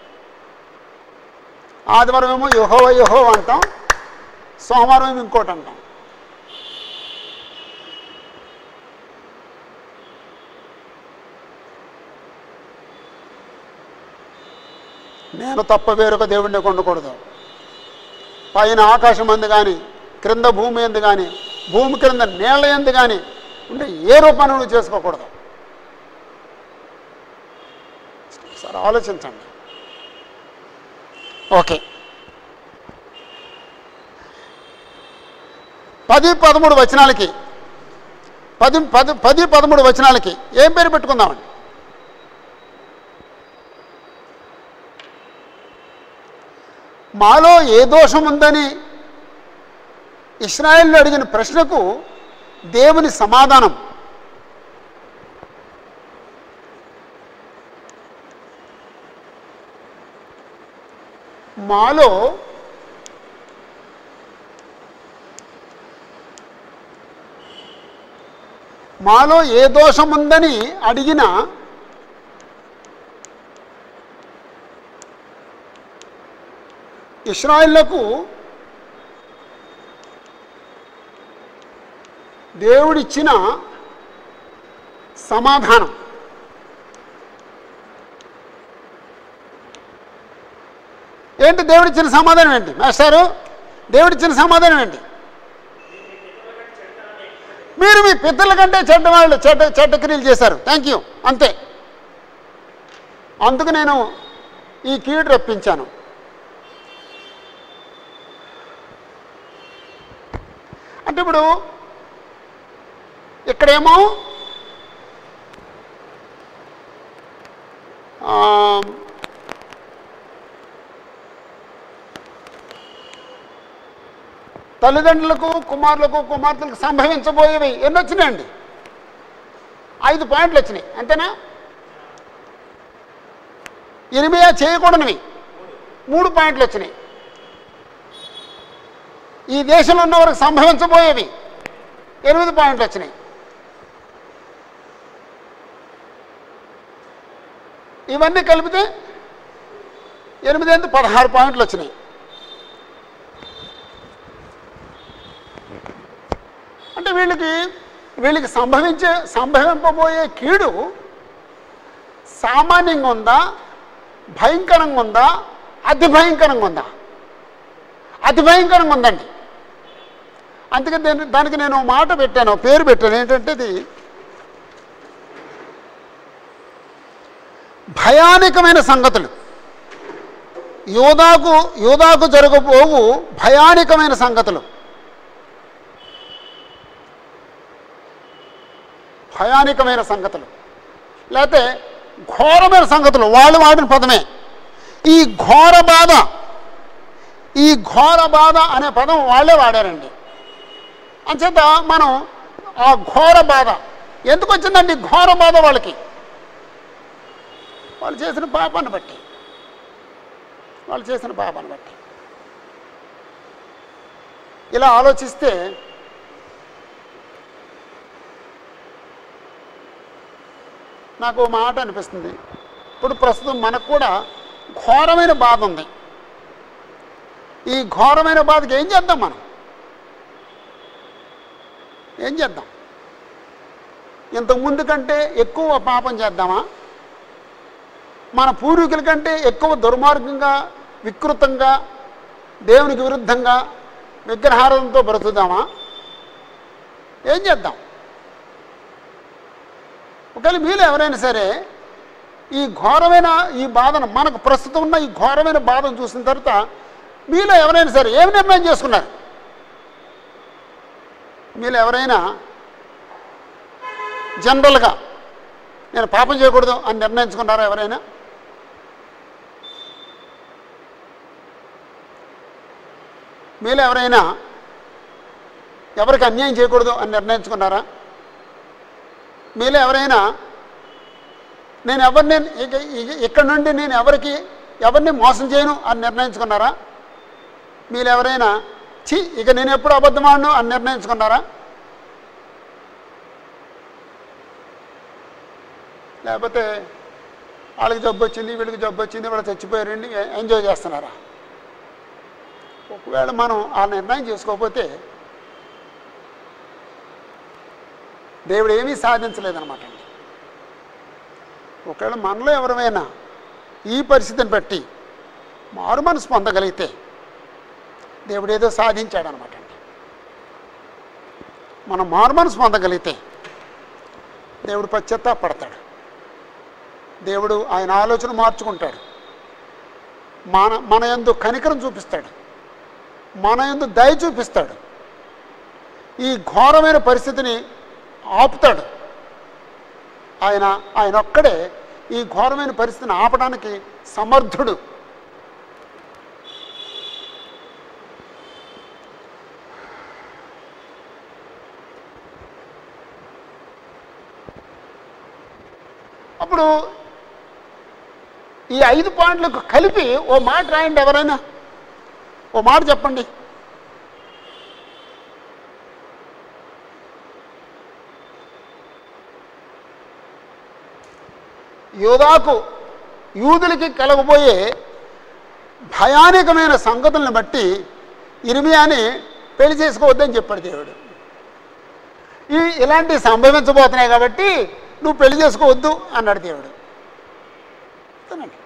ఆదివారం ఏమో యుహో యుహో అంటాం సోమవారం ఏమో ఇంకోటి అంటాం నేను తప్ప వేరొక దేవుడిని కొండకూడదు పైన ఆకాశం అందు కానీ క్రింద భూమి ఎందు కానీ భూమి క్రింద నీళ్ళ ఎందు కానీ ఉండే ఏ రూపాన్ని నువ్వు చేసుకోకూడదు సరే ఆలోచించండి ఓకే పది పదమూడు వచనాలకి పది పది పది పదమూడు వచనాలకి ఏం పేరు పెట్టుకుందామండి మాలో ఏ దోషం ఉందని ఇస్రాయేల్ అడిగిన ప్రశ్నకు దేవుని సమాధానం మాలో మాలో ఏ దోషం ఉందని అడిగిన ఇస్రాయిళ్లకు దేవుడిచ్చిన సమాధానం ఏంటి దేవుడిచ్చిన సమాధానం ఏంటి మాస్టారు దేవుడిచ్చిన సమాధానం ఏంటి మీరు మీ పితల కంటే చెడ్డ వాళ్ళు చెడ్డ చెడ్డ క్రియలు చేశారు థ్యాంక్ యూ అంతే అందుకు నేను ఈ కీడు రప్పించాను అంటే ఇప్పుడు ఇక్కడేమో ఆ, తల్లిదండ్రులకు కుమారులకు కుమార్తెలకు సంభవించబోయేవి ఎన్ని వచ్చినాయండి ఐదు పాయింట్లు వచ్చినాయి అంతేనా ఎనిమిది చేయకూడనివి మూడు పాయింట్లు వచ్చినాయి ఈ దేశంలో ఉన్న వారికి సంభవించబోయేవి ఎనిమిది పాయింట్లు వచ్చినాయి ఇవన్నీ కలిపితే ఎనిమిది ఎనిమిది పదహారు పాయింట్లు వచ్చినాయి వీళ్ళకి వీళ్ళకి సంభవించే సంభవింపబోయే కీడు సామాన్యంగా ఉందా భయంకరంగా ఉందా అతి భయంకరంగా ఉందా అతి భయంకరంగా ఉందండి అందుకే దాని దానికి నేను మాట పెట్టాను పేరు పెట్టాను ఏంటంటే ఇది భయానకమైన సంగతులు యోధాకు యోధాకు జరగబోవు భయానకమైన సంగతులు భయానకమైన సంగతులు లేకపోతే ఘోరమైన సంగతులు వాళ్ళు వాడిన పదమే ఈ ఘోర బాధ ఈ ఘోర బాధ అనే పదం వాళ్ళే వాడారండి అంచేత మనం ఆ ఘోర బాధ ఎందుకు వచ్చిందండి ఘోర బాధ వాళ్ళకి వాళ్ళు చేసిన పాపాన్ని బట్టి వాళ్ళు చేసిన పాపాన్ని బట్టి ఇలా ఆలోచిస్తే నాకు ఓ మాట అనిపిస్తుంది ఇప్పుడు ప్రస్తుతం మనకు కూడా ఘోరమైన బాధ ఉంది ఈ ఘోరమైన బాధకి ఏం చేద్దాం మనం ఏం చేద్దాం ఇంతకు ముందు కంటే ఎక్కువ పాపం చేద్దామా మన పూర్వీకుల కంటే ఎక్కువ దుర్మార్గంగా వికృతంగా దేవునికి విరుద్ధంగా విగ్రహారంతో బ్రతుకుదామా ఏం చేద్దాం ఒకవేళ మీలో ఎవరైనా సరే ఈ ఘోరమైన ఈ బాధను మనకు ప్రస్తుతం ఉన్న ఈ ఘోరమైన బాధను చూసిన తర్వాత మీలో ఎవరైనా సరే ఏం నిర్ణయం చేసుకున్నారు మీలో ఎవరైనా జనరల్గా నేను పాపం చేయకూడదు అని నిర్ణయించుకున్నారా ఎవరైనా మీలో ఎవరైనా ఎవరికి అన్యాయం చేయకూడదు అని నిర్ణయించుకున్నారా మీలో ఎవరైనా నేను ఎవరిని ఇక ఇక- ఇక్కడ నుండి నేను ఎవరికి ఎవరిని మోసం చేయను అని నిర్ణయించుకున్నారా మీరు ఎవరైనా ఛీ ఇక నేను ఎప్పుడు అబద్ధమాడను అని నిర్ణయించుకున్నారా లేకపోతే వాళ్ళకి జబ్బు వచ్చింది వీళ్ళకి జబ్బు వచ్చింది వాళ్ళు చచ్చిపోయారండి ఎ- ఎంజాయ్ చేస్తున్నారా ఒకవేళ మనం ఆ నిర్ణయం చేసుకోకపోతే దేవుడు ఏమీ సాధించలేదన్నమాట అండి ఒకవేళ మనలో ఎవరైనా ఈ పరిస్థితిని బట్టి మారు మనసు పొందగలిగితే దేవుడు ఏదో సాధించాడనమాట అండి మనం మారు మనసు పొందగలిగితే దేవుడు పశ్చాత్తాపడతాడు దేవుడు ఆయన ఆలోచన మార్చుకుంటాడు మన మన ఎందు కనికరం చూపిస్తాడు మన ఎందు దయ చూపిస్తాడు ఈ ఘోరమైన పరిస్థితిని ఆపుతాడు ఆయన ఆయన ఒక్కడే ఈ ఘోరమైన పరిస్థితిని ఆపడానికి సమర్థుడు అప్పుడు ఈ ఐదు పాయింట్లకు కలిపి ఓ మాట రాయండి ఎవరైనా ఓ మాట చెప్పండి యోధాకు యూదులకి కలగబోయే భయానకమైన సంగతులను బట్టి ఇరిమియాని పెళ్లి చేసుకోవద్దని చెప్పాడు దేవుడు ఈ ఇలాంటివి సంభవించబోతున్నాయి కాబట్టి నువ్వు పెళ్లి చేసుకోవద్దు అన్నాడు దేవుడు అంతేనండి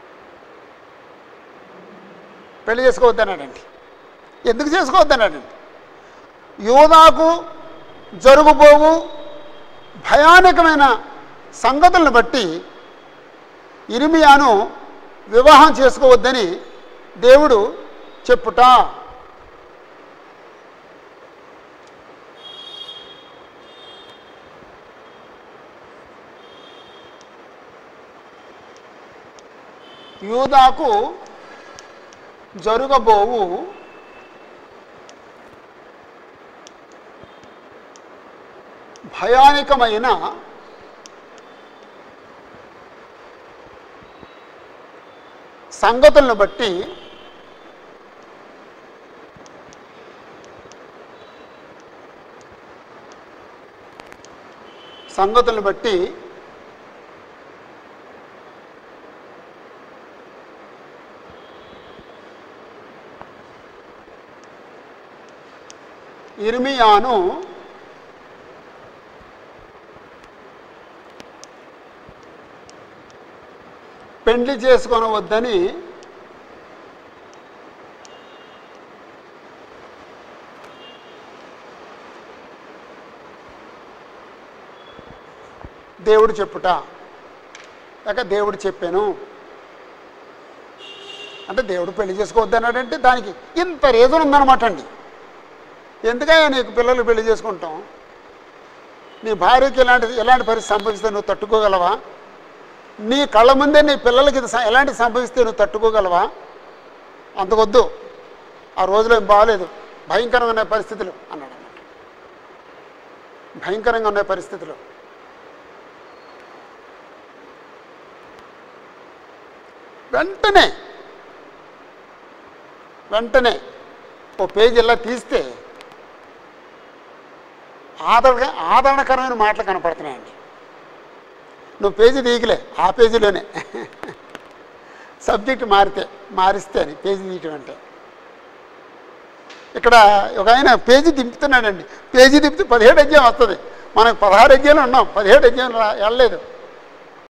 పెళ్లి చేసుకోవద్దు అన్నాడండి ఎందుకు చేసుకోవద్దు అన్నాడండి యోధాకు జరుగుబోవు భయానకమైన సంగతులను బట్టి ఇరిమియాను వివాహం చేసుకోవద్దని దేవుడు చెప్పుట యూదాకు జరుగబోవు భయానకమైన సంగతులను బట్టి సంగతులను బట్టి ఇర్మియాను పెండ్లి చేసుకొనవద్దని దేవుడు చెప్పుట లేక దేవుడు చెప్పాను అంటే దేవుడు పెళ్లి చేసుకోవద్దు అన్నాడంటే దానికి ఇంత రీజన్ ఉందన్నమాట అండి ఎందుకయ్యా నీకు పిల్లలు పెళ్లి చేసుకుంటాం నీ భార్యకి ఎలాంటి ఎలాంటి పరిస్థితి సంభవిస్తే నువ్వు తట్టుకోగలవా నీ కళ్ళ ముందే నీ పిల్లలకి ఇది స- ఎలాంటి సంభవిస్తే నువ్వు తట్టుకోగలవా అంతకొద్దు ఆ రోజులో ఏం బాగాలేదు భయంకరంగా ఉన్న పరిస్థితులు అన్నాడు అన్నమాట భయంకరంగా ఉన్న పరిస్థితులు వెంటనే వెంటనే ఓ పేజీ ఇలా తీస్తే ఆదరణ ఆదరణకరమైన మాటలు కనపడుతున్నాయండి నువ్వు పేజీ తీయకలే ఆ పేజీలోనే సబ్జెక్ట్ మారితే మారిస్తే అని పేజీ తీయటం అంటే ఇక్కడ ఒక ఆయన పేజీ దింపుతున్నాడండి పేజీ దింపితే పదిహేడు అధ్యాయం వస్తుంది మనకు పదహారు అధ్యాయులు ఉన్నాం పదిహేడు అధ్యాయులు రా- వెళ్ళలేదు